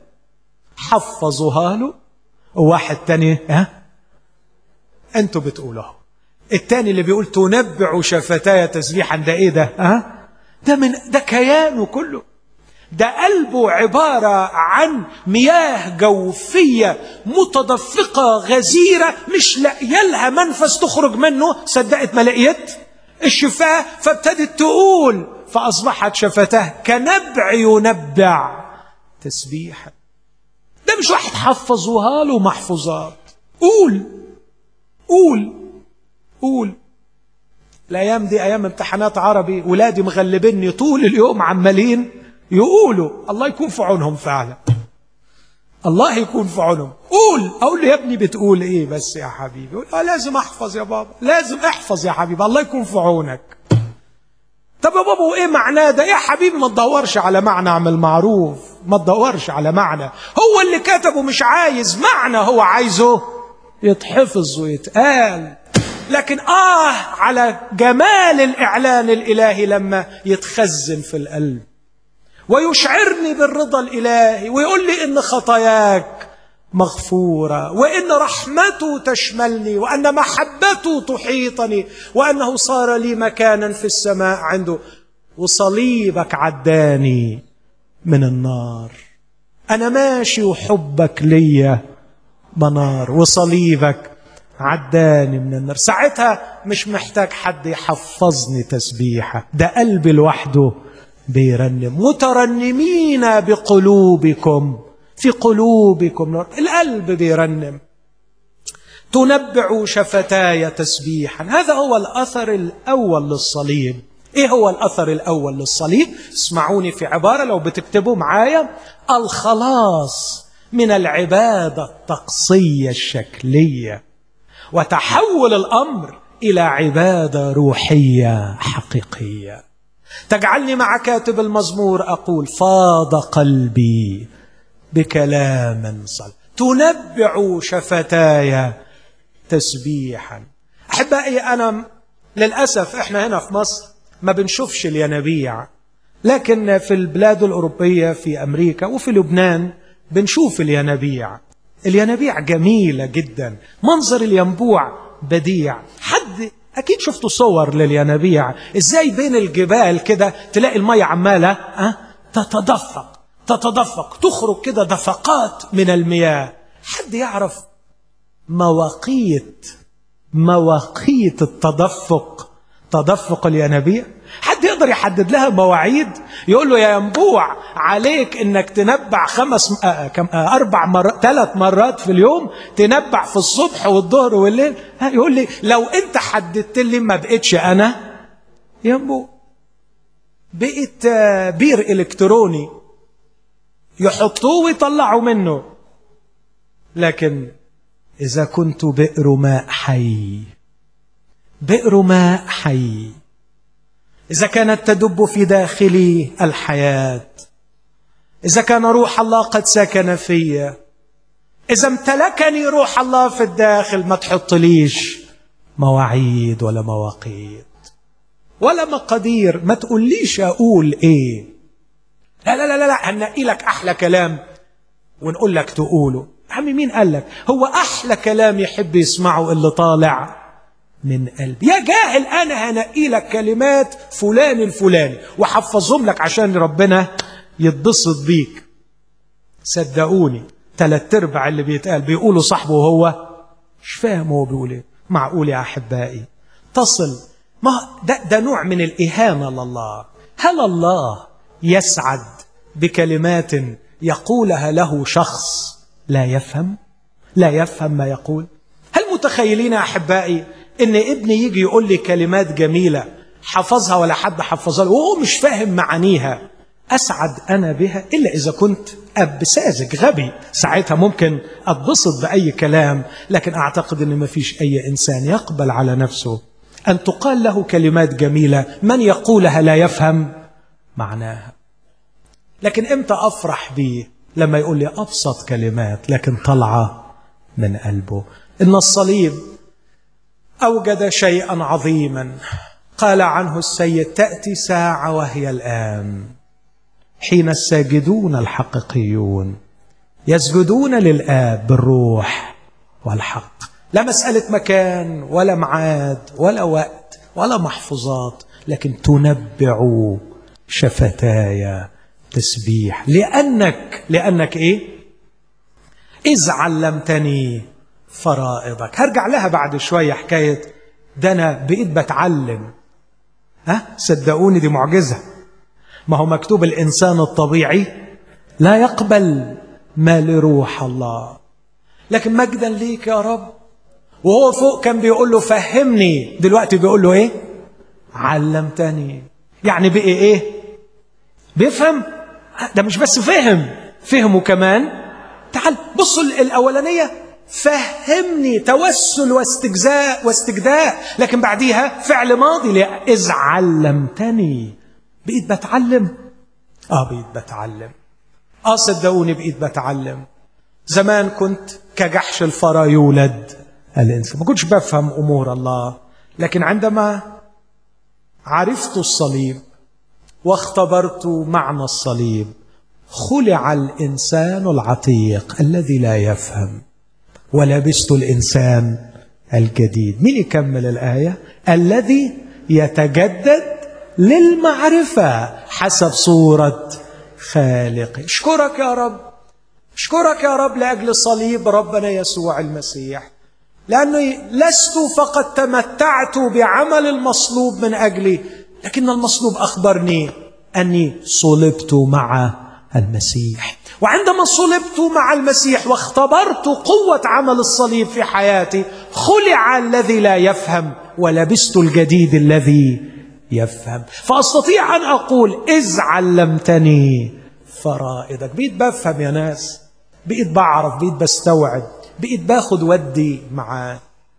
حفظوها له وواحد تاني ها انتوا بتقولوها التاني اللي بيقول تنبع شفتاي تسبيحا ده ايه ده ها ده من ده كيانه كله ده قلبه عبارة عن مياه جوفية متدفقة غزيرة مش لاقيه لها منفس تخرج منه صدقت ما لقيت الشفاه فابتدت تقول فأصبحت شفتاه كنبع ينبع تسبيحا ده مش واحد حفظوها له محفوظات قول قول قول الايام دي ايام امتحانات عربي ولادي مغلبيني طول اليوم عمالين يقولوا الله يكون في عونهم فعلا الله يكون في عونهم قول اقول له يا ابني بتقول ايه بس يا حبيبي يقول آه لازم احفظ يا بابا لازم احفظ يا حبيبي الله يكون في عونك طب يا بابا وايه معناه ده يا حبيبي ما تدورش على معنى اعمل معروف ما تدورش على معنى هو اللي كتبه مش عايز معنى هو عايزه يتحفظ ويتقال لكن آه على جمال الإعلان الإلهي لما يتخزن في القلب ويشعرني بالرضا الإلهي ويقول لي إن خطاياك مغفورة وإن رحمته تشملني وأن محبته تحيطني وأنه صار لي مكانا في السماء عنده وصليبك عداني من النار أنا ماشي وحبك ليا منار وصليبك عداني من النار ساعتها مش محتاج حد يحفظني تسبيحة ده قلبي لوحده بيرنم مترنمين بقلوبكم في قلوبكم نور القلب بيرنم تنبع شفتاي تسبيحا هذا هو الأثر الأول للصليب ايه هو الاثر الاول للصليب اسمعوني في عباره لو بتكتبوا معايا الخلاص من العباده الطقسيه الشكليه وتحول الامر الى عباده روحيه حقيقيه تجعلني مع كاتب المزمور اقول فاض قلبي بكلام صل تنبع شفتاي تسبيحا احبائي انا للاسف احنا هنا في مصر ما بنشوفش الينابيع لكن في البلاد الاوروبيه في امريكا وفي لبنان بنشوف الينابيع الينابيع جميله جدا منظر الينبوع بديع حد اكيد شفتوا صور للينابيع ازاي بين الجبال كده تلاقي الميه عماله أه؟ تتدفق تتدفق تخرج كده دفقات من المياه حد يعرف مواقيت مواقيت التدفق تدفق الينابيع حد يقدر يحدد لها مواعيد يقول له يا ينبوع عليك انك تنبع خمس آه كم آه اربع مرات ثلاث مرات في اليوم تنبع في الصبح والظهر والليل يقول لي لو انت حددت لي ما بقتش انا ينبوع بقيت آه بير الكتروني يحطوه ويطلعوا منه لكن اذا كنت بئر ماء حي بئر ماء حي اذا كانت تدب في داخلي الحياه اذا كان روح الله قد سكن في اذا امتلكني روح الله في الداخل ما تحطليش مواعيد ولا مواقيت ولا مقادير ما تقوليش اقول ايه لا لا لا لا هنقي لك احلى كلام ونقول لك تقوله عمي مين قال لك هو احلى كلام يحب يسمعه اللي طالع من قلبي يا جاهل انا هنقي لك كلمات فلان الفلاني وحفظهم لك عشان ربنا يتبسط بيك صدقوني ثلاث ارباع اللي بيتقال بيقولوا صاحبه وهو مش فاهم هو بيقول ايه معقول يا احبائي تصل ما ده, ده نوع من الاهانه لله هل الله يسعد بكلمات يقولها له شخص لا يفهم لا يفهم ما يقول هل متخيلين يا أحبائي إن ابني يجي يقول لي كلمات جميلة حفظها ولا حد حفظها له وهو مش فاهم معانيها أسعد أنا بها إلا إذا كنت أب ساذج غبي ساعتها ممكن أتبسط بأي كلام لكن أعتقد أن ما فيش أي إنسان يقبل على نفسه أن تقال له كلمات جميلة من يقولها لا يفهم معناها لكن إمتى أفرح بيه لما يقول لي أبسط كلمات لكن طلعة من قلبه إن الصليب أوجد شيئا عظيما قال عنه السيد تأتي ساعة وهي الآن حين الساجدون الحقيقيون يسجدون للآب بالروح والحق لا مسألة مكان ولا معاد ولا وقت ولا محفوظات لكن تنبع شفتاي تسبيح لأنك لأنك إيه إذ علمتني فرائضك هرجع لها بعد شوية حكاية ده أنا بقيت بتعلم ها صدقوني دي معجزة ما هو مكتوب الإنسان الطبيعي لا يقبل ما لروح الله لكن مجدا ليك يا رب وهو فوق كان بيقول له فهمني دلوقتي بيقول له ايه علمتني يعني بقي ايه بيفهم ده مش بس فهم فهمه كمان تعال بصوا الاولانيه فهمني توسل واستجزاء واستجداء لكن بعديها فعل ماضي إذ علمتني بقيت بتعلم اه بقيت بتعلم اه صدقوني بقيت بتعلم زمان كنت كجحش الفرا يولد الانسان ما كنتش بفهم امور الله لكن عندما عرفت الصليب واختبرت معنى الصليب خلع الانسان العتيق الذي لا يفهم ولبست الانسان الجديد مين يكمل الايه الذي يتجدد للمعرفه حسب صوره خالقه اشكرك يا رب اشكرك يا رب لاجل صليب ربنا يسوع المسيح لاني لست فقط تمتعت بعمل المصلوب من اجلي لكن المصلوب اخبرني اني صلبت مع المسيح وعندما صلبت مع المسيح واختبرت قوه عمل الصليب في حياتي خلع الذي لا يفهم ولبست الجديد الذي يفهم فاستطيع ان اقول اذ علمتني فرائدك بقيت بفهم يا ناس بقيت بعرف بقيت بستوعب بقيت باخد ودي معاه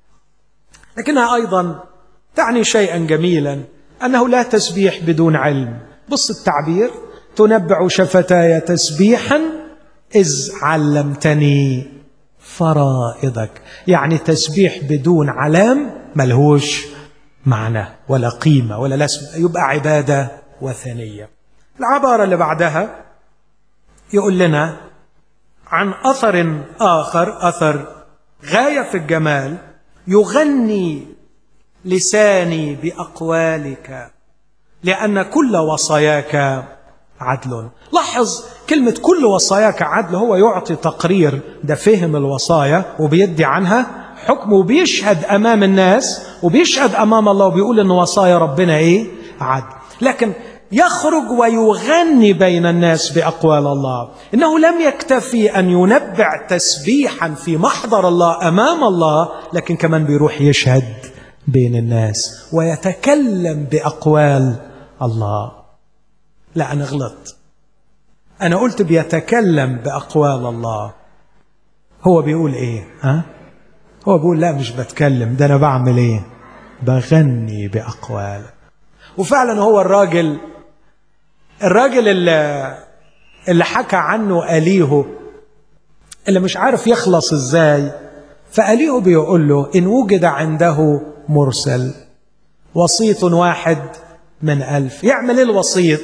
لكنها ايضا تعني شيئا جميلا انه لا تسبيح بدون علم بص التعبير تنبع شفتاي تسبيحا اذ علمتني فرائضك يعني تسبيح بدون علام ملهوش معنى ولا قيمه ولا لازمه يبقى عباده وثنيه العباره اللي بعدها يقول لنا عن اثر اخر اثر غايه في الجمال يغني لساني باقوالك لان كل وصاياك عدل لاحظ كلمه كل وصاياك عدل هو يعطي تقرير ده فهم الوصايا وبيدي عنها حكم وبيشهد امام الناس وبيشهد امام الله وبيقول ان وصايا ربنا ايه عدل لكن يخرج ويغني بين الناس باقوال الله انه لم يكتفي ان ينبع تسبيحا في محضر الله امام الله لكن كمان بيروح يشهد بين الناس ويتكلم باقوال الله لا انا غلطت انا قلت بيتكلم باقوال الله هو بيقول ايه ها هو بيقول لا مش بتكلم ده انا بعمل ايه بغني باقوال وفعلا هو الراجل الراجل اللي اللي حكى عنه أليهو اللي مش عارف يخلص ازاي فأليهو بيقول له إن وجد عنده مرسل وسيط واحد من ألف يعمل ايه الوسيط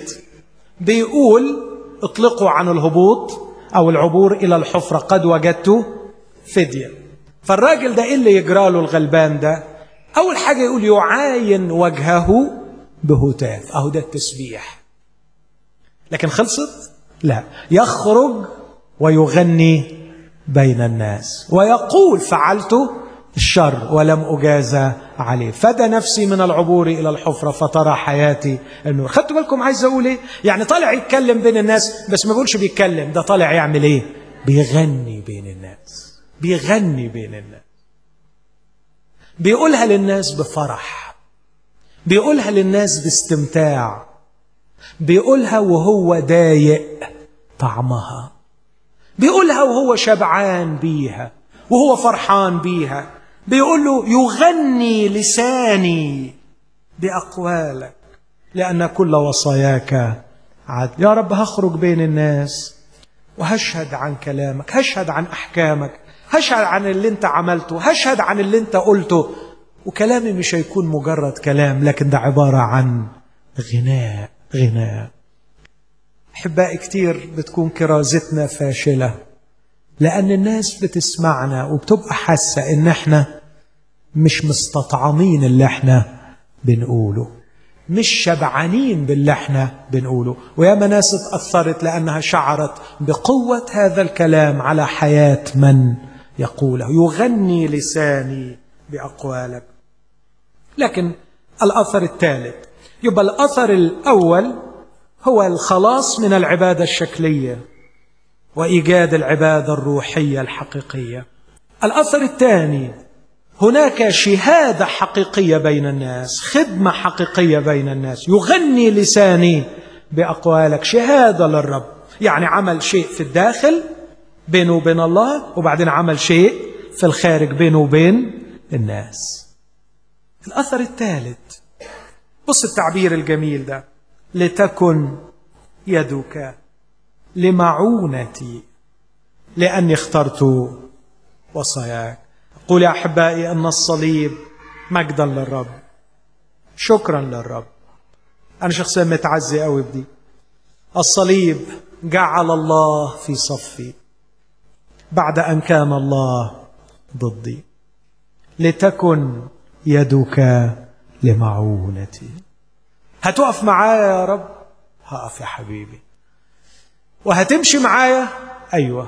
بيقول اطلقوا عن الهبوط أو العبور إلى الحفرة قد وجدت فدية فالراجل ده ايه اللي يجرى له الغلبان ده أول حاجة يقول يعاين وجهه بهتاف أهو ده التسبيح لكن خلصت لا يخرج ويغني بين الناس ويقول فعلت الشر ولم أجازى عليه فدى نفسي من العبور إلى الحفرة فترى حياتي النور خدتوا بالكم عايز أقول إيه يعني طالع يتكلم بين الناس بس ما بيقولش بيتكلم ده طالع يعمل إيه بيغني بين الناس بيغني بين الناس بيقولها للناس بفرح بيقولها للناس باستمتاع بيقولها وهو ضايق طعمها بيقولها وهو شبعان بيها وهو فرحان بيها بيقول له يغني لساني بأقوالك لأن كل وصاياك عدل يا رب هخرج بين الناس وهشهد عن كلامك هشهد عن أحكامك هشهد عن اللي انت عملته هشهد عن اللي انت قلته وكلامي مش هيكون مجرد كلام لكن ده عبارة عن غناء غناء أحبائي كتير بتكون كرازتنا فاشلة لأن الناس بتسمعنا وبتبقى حاسة إن إحنا مش مستطعمين اللي إحنا بنقوله مش شبعانين باللي إحنا بنقوله وياما ناس اتأثرت لأنها شعرت بقوة هذا الكلام على حياة من يقوله يغني لساني بأقوالك لكن الأثر الثالث يبقى الأثر الأول هو الخلاص من العبادة الشكلية وإيجاد العبادة الروحية الحقيقية الأثر الثاني هناك شهادة حقيقية بين الناس خدمة حقيقية بين الناس يغني لساني بأقوالك شهادة للرب يعني عمل شيء في الداخل بينه وبين الله وبعدين عمل شيء في الخارج بينه وبين الناس الأثر الثالث بص التعبير الجميل ده لتكن يدك لمعونتي لأني اخترت وصاياك قول يا أحبائي أن الصليب مجدا للرب شكرا للرب أنا شخصيا متعزي قوي بدي الصليب جعل الله في صفي بعد أن كان الله ضدي لتكن يدك لمعونتي هتقف معايا يا رب هقف يا حبيبي وهتمشي معايا ايوه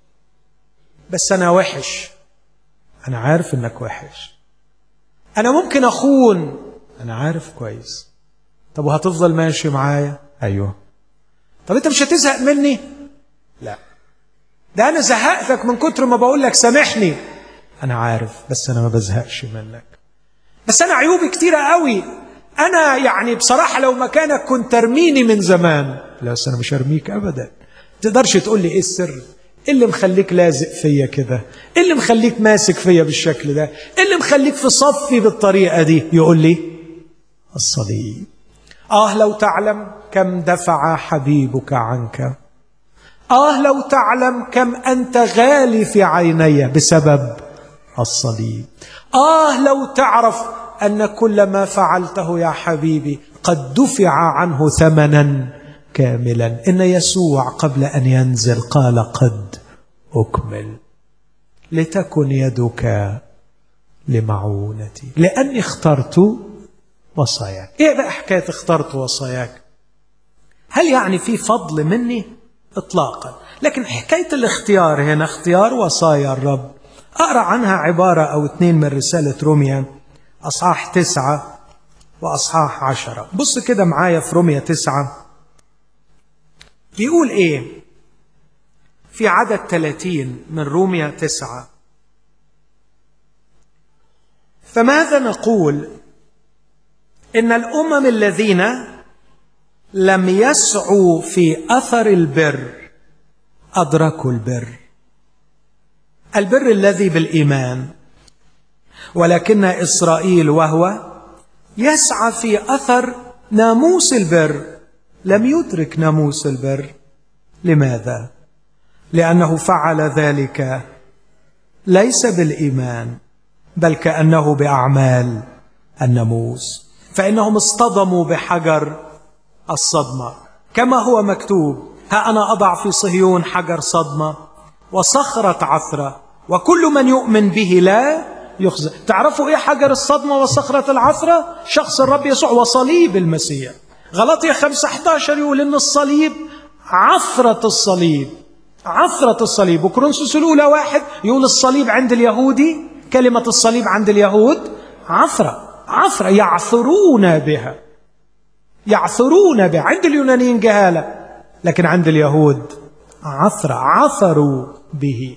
بس انا وحش انا عارف انك وحش انا ممكن اخون انا عارف كويس طب وهتفضل ماشي معايا ايوه طب انت مش هتزهق مني لا ده انا زهقتك من كتر ما بقول لك سامحني انا عارف بس انا ما بزهقش منك بس انا عيوبي كتيره قوي انا يعني بصراحه لو مكانك كنت ترميني من زمان لا بس انا مش هرميك ابدا تقدرش تقول لي ايه السر ايه اللي مخليك لازق فيا كده ايه اللي مخليك ماسك فيا بالشكل ده ايه اللي مخليك في صفي بالطريقه دي يقول لي الصليب اه لو تعلم كم دفع حبيبك عنك اه لو تعلم كم انت غالي في عيني بسبب الصليب آه لو تعرف أن كل ما فعلته يا حبيبي قد دفع عنه ثمنا كاملا إن يسوع قبل أن ينزل قال قد أكمل لتكن يدك لمعونتي لأني اخترت وصاياك إيه بقى حكاية اخترت وصاياك هل يعني في فضل مني إطلاقا لكن حكاية الاختيار هنا اختيار وصايا الرب أقرأ عنها عبارة أو اتنين من رسالة روميا أصحاح تسعة وأصحاح عشرة بص كده معايا في روميا تسعة بيقول إيه في عدد ثلاثين من روميا تسعة فماذا نقول إن الأمم الذين لم يسعوا في أثر البر أدركوا البر البر الذي بالايمان ولكن اسرائيل وهو يسعى في اثر ناموس البر لم يدرك ناموس البر لماذا لانه فعل ذلك ليس بالايمان بل كانه باعمال الناموس فانهم اصطدموا بحجر الصدمه كما هو مكتوب ها انا اضع في صهيون حجر صدمه وصخرة عثرة وكل من يؤمن به لا يخزى تعرفوا ايه حجر الصدمة وصخرة العثرة شخص الرب يسوع وصليب المسيح غلطية 5 11 يقول ان الصليب عثرة الصليب عثرة الصليب وكرونسوس الأولى واحد يقول الصليب عند اليهودي كلمة الصليب عند اليهود عثرة عثرة يعثرون بها يعثرون بها عند اليونانيين جهالة لكن عند اليهود عثرة عثروا به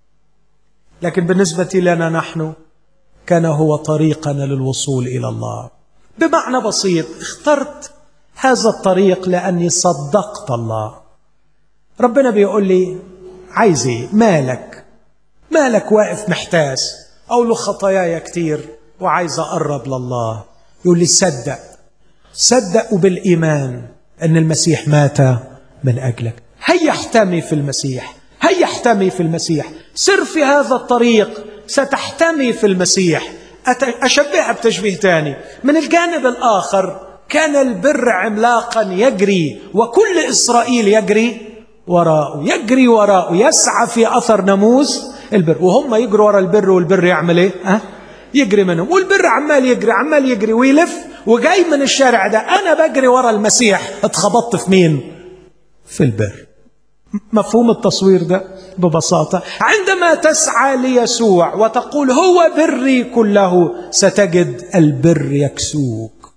لكن بالنسبة لنا نحن كان هو طريقنا للوصول إلى الله بمعنى بسيط اخترت هذا الطريق لأني صدقت الله ربنا بيقول لي عايز ايه مالك مالك واقف محتاس أقول له خطاياي كتير وعايز أقرب لله يقول لي صدق صدق بالإيمان أن المسيح مات من أجلك هيا احتمي في المسيح هيا احتمي في المسيح سر في هذا الطريق ستحتمي في المسيح أشبهها بتشبيه تاني من الجانب الآخر كان البر عملاقا يجري وكل إسرائيل يجري وراءه يجري وراءه يسعى في أثر ناموس البر وهم يجروا وراء البر والبر يعمل ايه أه؟ يجري منهم والبر عمال يجري عمال يجري ويلف وجاي من الشارع ده انا بجري ورا المسيح اتخبطت في مين في البر مفهوم التصوير ده ببساطه عندما تسعى ليسوع وتقول هو بري كله ستجد البر يكسوك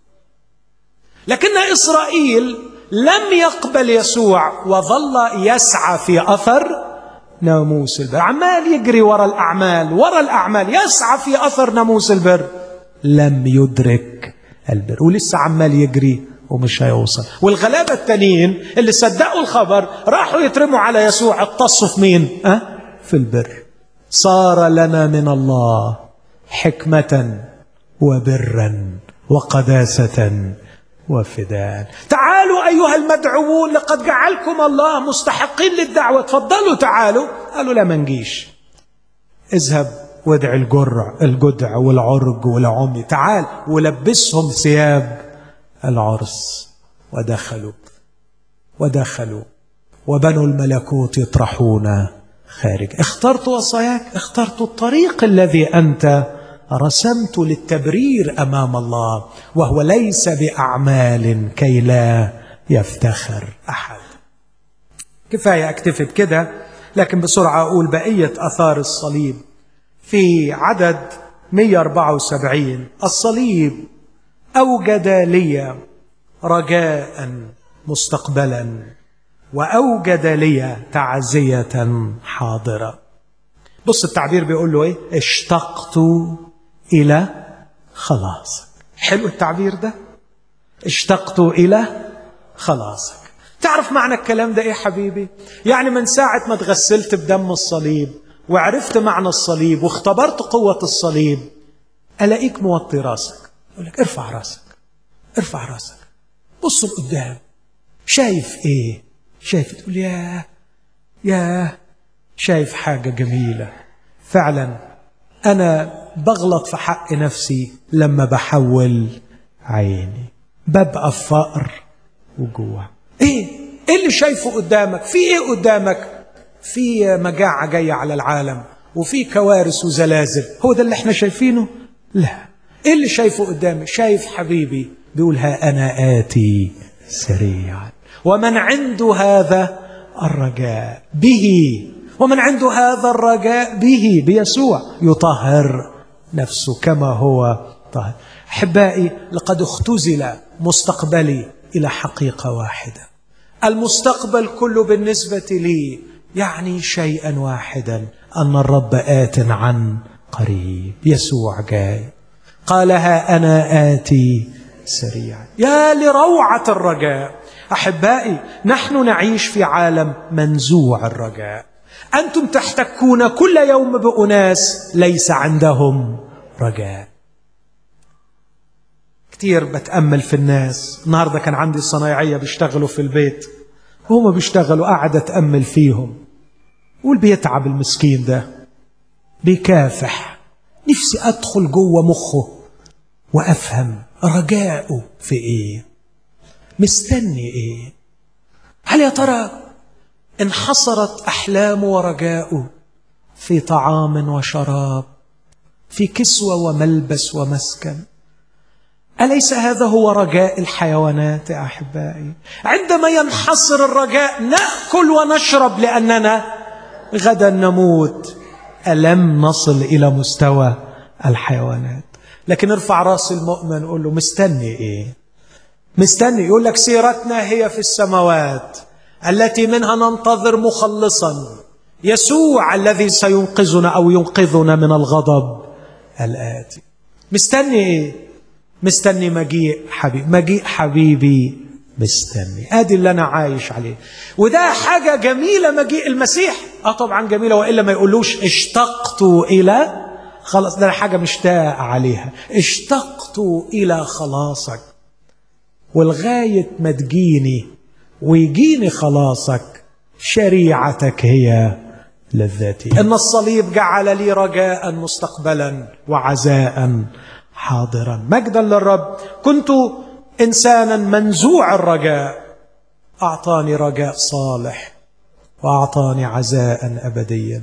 لكن اسرائيل لم يقبل يسوع وظل يسعى في اثر ناموس البر عمال يجري ورا الاعمال ورا الاعمال يسعى في اثر ناموس البر لم يدرك البر ولسه عمال يجري ومش هيوصل والغلابة التانيين اللي صدقوا الخبر راحوا يترموا على يسوع اتصوا في مين أه؟ في البر صار لنا من الله حكمة وبرا وقداسة وفداء تعالوا أيها المدعوون لقد جعلكم الله مستحقين للدعوة تفضلوا تعالوا قالوا لا ما نجيش اذهب وادع الجرع الجدع والعرج والعمي تعال ولبسهم ثياب العرس ودخلوا ودخلوا وبنو الملكوت يطرحون خارج اخترت وصاياك اخترت الطريق الذي انت رسمت للتبرير امام الله وهو ليس باعمال كي لا يفتخر احد كفايه اكتفي بكده لكن بسرعه اقول بقيه اثار الصليب في عدد 174 الصليب اوجد لي رجاء مستقبلا واوجد لي تعزيه حاضره بص التعبير بيقول له ايه اشتقت الى خلاصك حلو التعبير ده اشتقت الى خلاصك تعرف معنى الكلام ده ايه حبيبي يعني من ساعه ما اتغسلت بدم الصليب وعرفت معنى الصليب واختبرت قوه الصليب الاقيك موطي راسك يقول لك ارفع راسك ارفع راسك بص لقدام شايف ايه شايف تقول يا يا شايف حاجه جميله فعلا انا بغلط في حق نفسي لما بحول عيني ببقى في فقر وجوع ايه ايه اللي شايفه قدامك في ايه قدامك في مجاعه جايه على العالم وفي كوارث وزلازل هو ده اللي احنا شايفينه لا ايه اللي شايفه قدامي شايف حبيبي بيقول ها انا اتي سريعا ومن عنده هذا الرجاء به ومن عنده هذا الرجاء به بيسوع يطهر نفسه كما هو طاهر احبائي لقد اختزل مستقبلي الى حقيقه واحده المستقبل كله بالنسبه لي يعني شيئا واحدا ان الرب ات عن قريب يسوع جاي قال ها انا اتي سريعا يا لروعه الرجاء احبائي نحن نعيش في عالم منزوع الرجاء انتم تحتكون كل يوم باناس ليس عندهم رجاء كتير بتامل في الناس النهارده كان عندي صنايعيه بيشتغلوا في البيت وهم بيشتغلوا قاعد اتامل فيهم قول بيتعب المسكين ده بيكافح نفسي ادخل جوه مخه وافهم رجاؤه في ايه مستني ايه هل يا ترى انحصرت احلامه ورجاؤه في طعام وشراب في كسوه وملبس ومسكن اليس هذا هو رجاء الحيوانات يا احبائي عندما ينحصر الرجاء ناكل ونشرب لاننا غدا نموت الم نصل الى مستوى الحيوانات لكن ارفع راس المؤمن قول له مستني ايه مستني يقول لك سيرتنا هي في السماوات التي منها ننتظر مخلصا يسوع الذي سينقذنا او ينقذنا من الغضب الاتي مستني ايه مستني مجيء حبيبي مجيء حبيبي مستني ادي اللي انا عايش عليه وده حاجه جميله مجيء المسيح اه طبعا جميله والا ما يقولوش اشتقت الى خلاص ده حاجه مشتاق عليها اشتقت الى خلاصك ولغايه ما تجيني ويجيني خلاصك شريعتك هي لذاتي ان الصليب جعل لي رجاء مستقبلا وعزاء حاضرا مجدا للرب كنت انسانا منزوع الرجاء اعطاني رجاء صالح واعطاني عزاء ابديا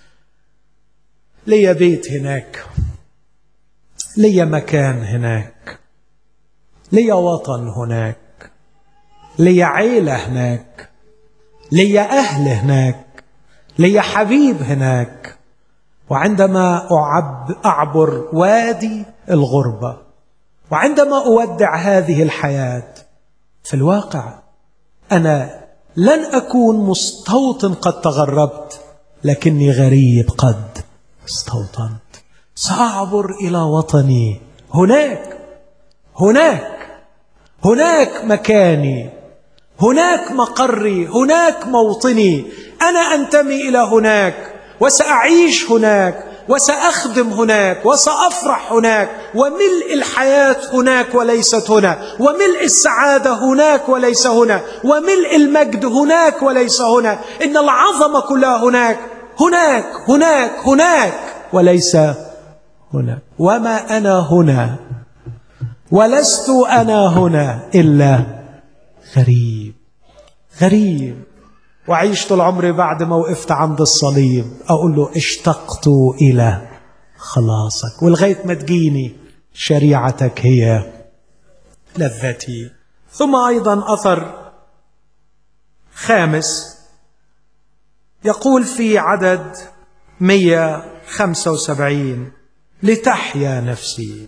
لي بيت هناك لي مكان هناك لي وطن هناك لي عيله هناك لي اهل هناك لي حبيب هناك وعندما أعب أعبر وادي الغربة وعندما أودع هذه الحياة في الواقع أنا لن أكون مستوطن قد تغربت لكني غريب قد استوطنت سأعبر إلى وطني هناك هناك هناك مكاني هناك مقري هناك موطني انا انتمي الى هناك وساعيش هناك وساخدم هناك وسافرح هناك وملء الحياه هناك وليست هنا وملء السعاده هناك وليس هنا وملء المجد هناك وليس هنا ان العظمه كلها هناك هناك هناك هناك وليس هنا وما انا هنا ولست انا هنا الا غريب غريب وعيش طول عمري بعد ما وقفت عند الصليب اقول له اشتقت الى خلاصك ولغايه ما تجيني شريعتك هي لذتي ثم ايضا اثر خامس يقول في عدد 175 لتحيا نفسي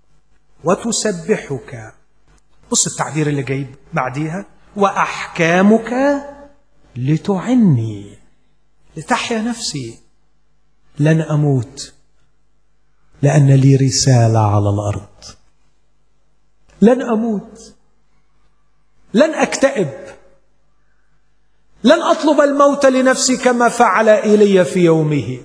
وتسبحك بص التعبير اللي جاي بعديها واحكامك لتعني لتحيا نفسي لن اموت لان لي رساله على الارض لن اموت لن اكتئب لن اطلب الموت لنفسي كما فعل ايليا في يومه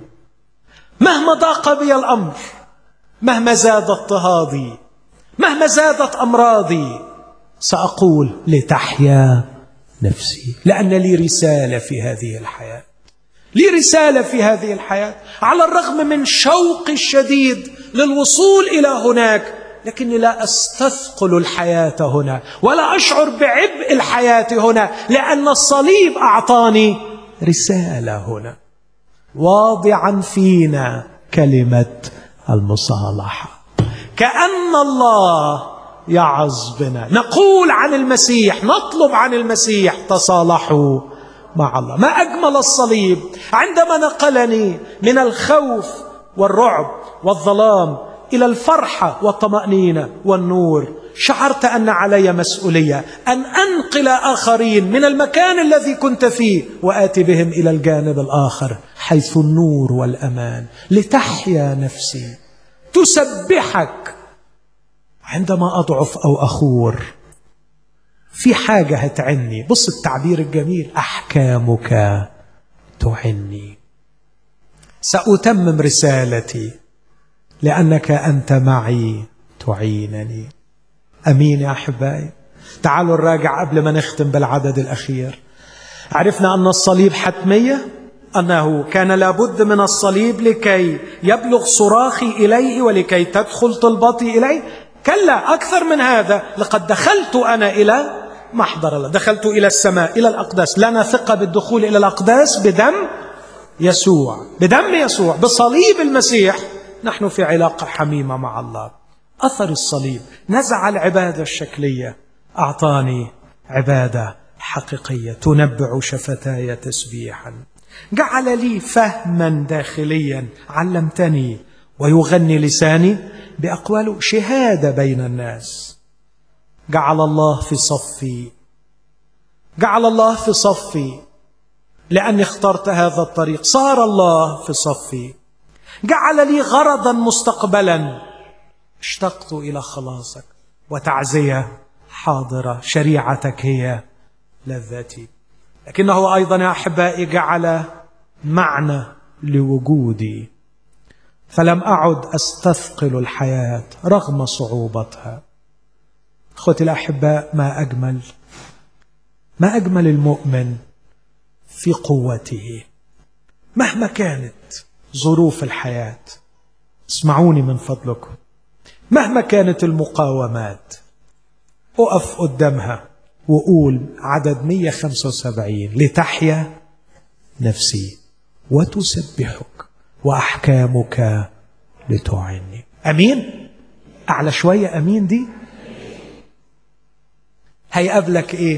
مهما ضاق بي الامر مهما زاد اضطهادي مهما زادت امراضي ساقول لتحيا نفسي لان لي رساله في هذه الحياه لي رساله في هذه الحياه على الرغم من شوقي الشديد للوصول الى هناك لكني لا استثقل الحياه هنا ولا اشعر بعبء الحياه هنا لان الصليب اعطاني رساله هنا واضعا فينا كلمه المصالحه كان الله يعظ بنا نقول عن المسيح نطلب عن المسيح تصالحوا مع الله ما اجمل الصليب عندما نقلني من الخوف والرعب والظلام الى الفرحه والطمانينه والنور شعرت ان علي مسؤوليه ان انقل اخرين من المكان الذي كنت فيه واتي بهم الى الجانب الاخر حيث النور والامان لتحيا نفسي تسبحك عندما اضعف او اخور في حاجه هتعني بص التعبير الجميل احكامك تعني ساتمم رسالتي لانك انت معي تعينني امين يا احبائي تعالوا نراجع قبل ما نختم بالعدد الاخير عرفنا ان الصليب حتميه انه كان لابد من الصليب لكي يبلغ صراخي اليه ولكي تدخل طلبتي اليه كلا اكثر من هذا لقد دخلت انا الى محضر الله دخلت الى السماء الى الاقداس لنا ثقه بالدخول الى الاقداس بدم يسوع بدم يسوع بصليب المسيح نحن في علاقه حميمه مع الله اثر الصليب نزع العباده الشكليه اعطاني عباده حقيقيه تنبع شفتاي تسبيحا جعل لي فهما داخليا علمتني ويغني لساني باقواله شهاده بين الناس جعل الله في صفي جعل الله في صفي لأني اخترت هذا الطريق صار الله في صفي جعل لي غرضا مستقبلا اشتقت إلى خلاصك وتعزية حاضرة شريعتك هي لذتي لكنه أيضا يا أحبائي جعل معنى لوجودي فلم أعد أستثقل الحياة رغم صعوبتها أخوتي الأحباء ما أجمل ما أجمل المؤمن في قوته مهما كانت ظروف الحياة اسمعوني من فضلكم مهما كانت المقاومات أقف قدامها وقول عدد 175 لتحيا نفسي وتسبحك وأحكامك لتعني أمين أعلى شوية أمين دي هيقابلك إيه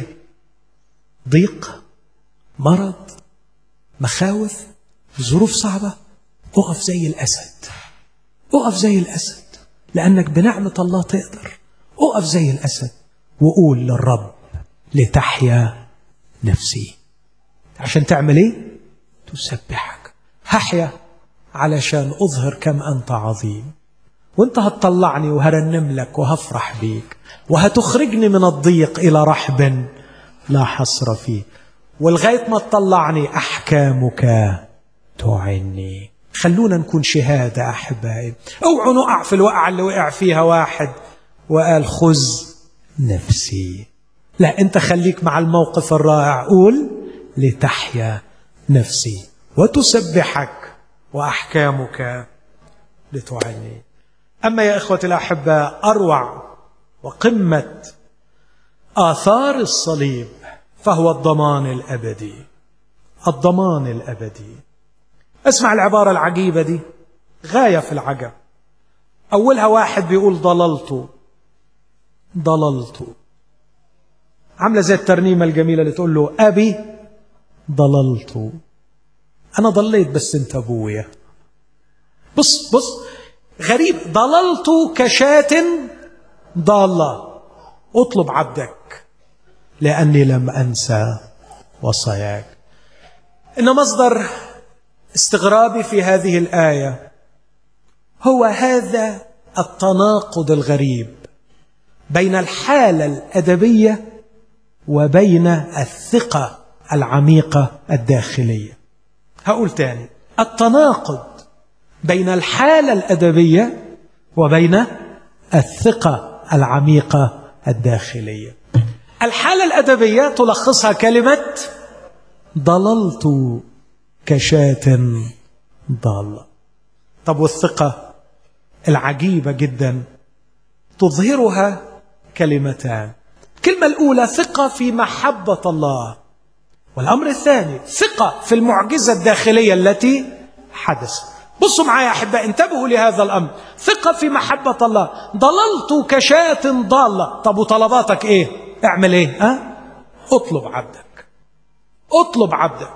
ضيق مرض مخاوف ظروف صعبة اقف زي الأسد اقف زي الأسد لأنك بنعمة الله تقدر اقف زي الأسد وقول للرب لتحيا نفسي عشان تعمل ايه تسبحك هحيا علشان اظهر كم انت عظيم وانت هتطلعني وهرنم لك وهفرح بيك وهتخرجني من الضيق الى رحب لا حصر فيه ولغايه ما تطلعني احكامك تعني خلونا نكون شهاده احبائي اوعوا نقع في الوقعه اللي وقع فيها واحد وقال خذ نفسي لا انت خليك مع الموقف الرائع قول لتحيا نفسي وتسبحك واحكامك لتعني اما يا اخوتي الاحباء اروع وقمه اثار الصليب فهو الضمان الابدي الضمان الابدي اسمع العباره العجيبه دي غايه في العجب اولها واحد بيقول ضللت ضللت عامله زي الترنيمه الجميله اللي تقول له ابي ضللت انا ضليت بس انت ابويا بص بص غريب ضللت كشاة ضالة اطلب عبدك لأني لم أنسى وصاياك إن مصدر استغرابي في هذه الآية هو هذا التناقض الغريب بين الحالة الأدبية وبين الثقة العميقة الداخلية هقول تاني التناقض بين الحالة الأدبية وبين الثقة العميقة الداخلية الحالة الأدبية تلخصها كلمة ضللت كشاة ضالة طب والثقة العجيبة جدا تظهرها كلمتان الكلمة الأولى ثقة في محبة الله والأمر الثاني ثقة في المعجزة الداخلية التي حدثت بصوا معايا يا أحباء انتبهوا لهذا الأمر ثقة في محبة الله ضللت كشاة ضالة طب وطلباتك إيه اعمل إيه ها؟ اطلب عبدك اطلب عبدك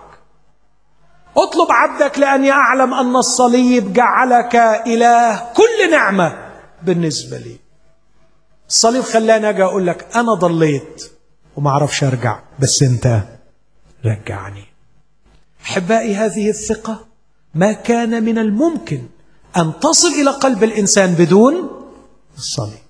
اطلب عبدك لأني أعلم أن الصليب جعلك إله كل نعمة بالنسبة لي الصليب خلاني أجي أقول لك أنا ضليت وما أعرفش أرجع بس أنت رجعني أحبائي هذه الثقة ما كان من الممكن أن تصل إلى قلب الإنسان بدون الصليب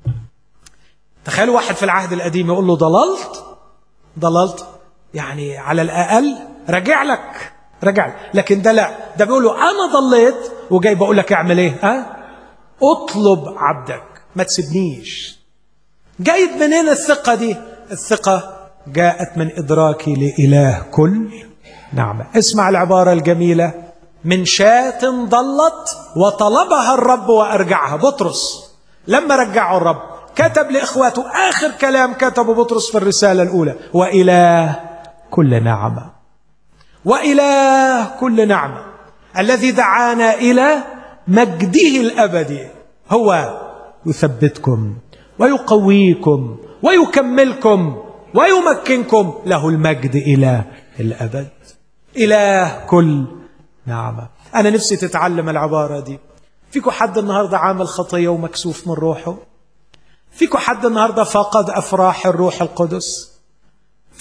تخيلوا واحد في العهد القديم يقول له ضللت ضللت يعني على الأقل رجع لك رجع لك. لكن ده لا ده بيقول له أنا ضليت وجاي بقول لك اعمل إيه ها اطلب عبدك ما تسيبنيش جايب منين الثقة دي الثقة جاءت من إدراكي لإله كل نعمة اسمع العبارة الجميلة من شاة ضلت وطلبها الرب وأرجعها بطرس لما رجعه الرب كتب لإخواته آخر كلام كتبه بطرس في الرسالة الأولى وإله كل نعمة وإله كل نعمة الذي دعانا إلى مجده الأبدي هو يثبتكم ويقويكم ويكملكم ويمكنكم له المجد إلى الأبد إله كل نعمة أنا نفسي تتعلم العبارة دي فيكم حد النهاردة عامل خطية ومكسوف من روحه فيكم حد النهاردة فقد أفراح الروح القدس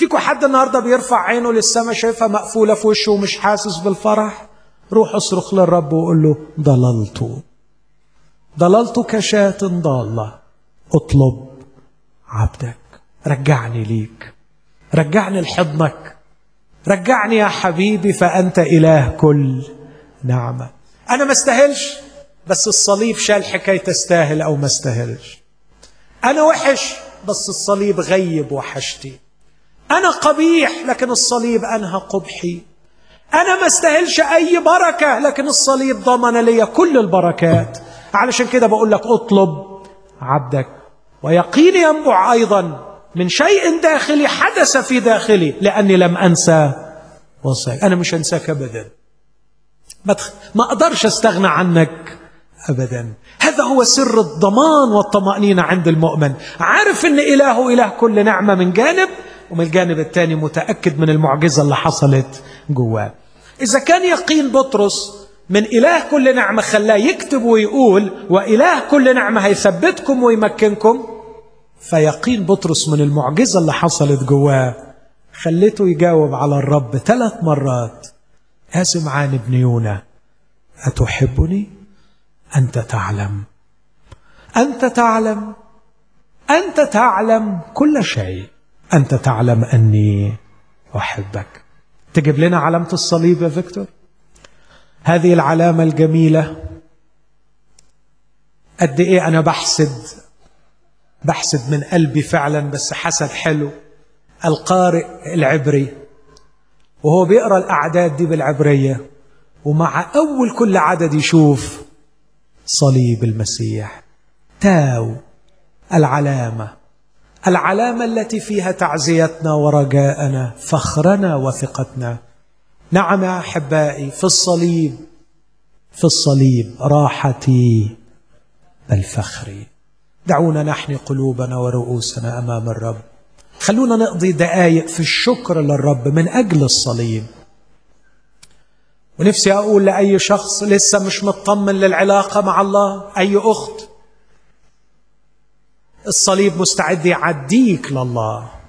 فيكم حد النهارده بيرفع عينه للسماء شايفها مقفوله في وشه ومش حاسس بالفرح روح اصرخ للرب وقول له ضللت ضللت كشاة ضالة اطلب عبدك رجعني ليك رجعني لحضنك رجعني يا حبيبي فأنت إله كل نعمة أنا ما استاهلش بس الصليب شال حكاية تستاهل أو ما استاهلش أنا وحش بس الصليب غيب وحشتي أنا قبيح لكن الصليب أنهى قبحي أنا ما استاهلش أي بركة لكن الصليب ضمن لي كل البركات علشان كده بقول لك اطلب عبدك ويقيني ينبع أيضا من شيء داخلي حدث في داخلي لأني لم أنسى وصيك أنا مش أنساك أبدا ما, تخ... ما أقدرش أستغنى عنك أبدا هذا هو سر الضمان والطمأنينة عند المؤمن عارف أن إله إله كل نعمة من جانب ومن الجانب الثاني متأكد من المعجزة اللي حصلت جواه إذا كان يقين بطرس من إله كل نعمة خلاه يكتب ويقول وإله كل نعمة هيثبتكم ويمكنكم فيقين بطرس من المعجزة اللي حصلت جواه خليته يجاوب على الرب ثلاث مرات يا سمعان ابن يونا أتحبني؟ أنت تعلم أنت تعلم أنت تعلم كل شيء أنت تعلم أني أحبك تجيب لنا علامة الصليب يا فيكتور هذه العلامة الجميلة قد إيه أنا بحسد بحسد من قلبي فعلا بس حسد حلو القارئ العبري وهو بيقرا الاعداد دي بالعبريه ومع اول كل عدد يشوف صليب المسيح تاو العلامه العلامه التي فيها تعزيتنا ورجاءنا فخرنا وثقتنا نعم يا احبائي في الصليب في الصليب راحتي بل فخري دعونا نحني قلوبنا ورؤوسنا امام الرب خلونا نقضي دقايق في الشكر للرب من اجل الصليب ونفسي اقول لاي شخص لسه مش مطمن للعلاقه مع الله اي اخت الصليب مستعد يعديك لله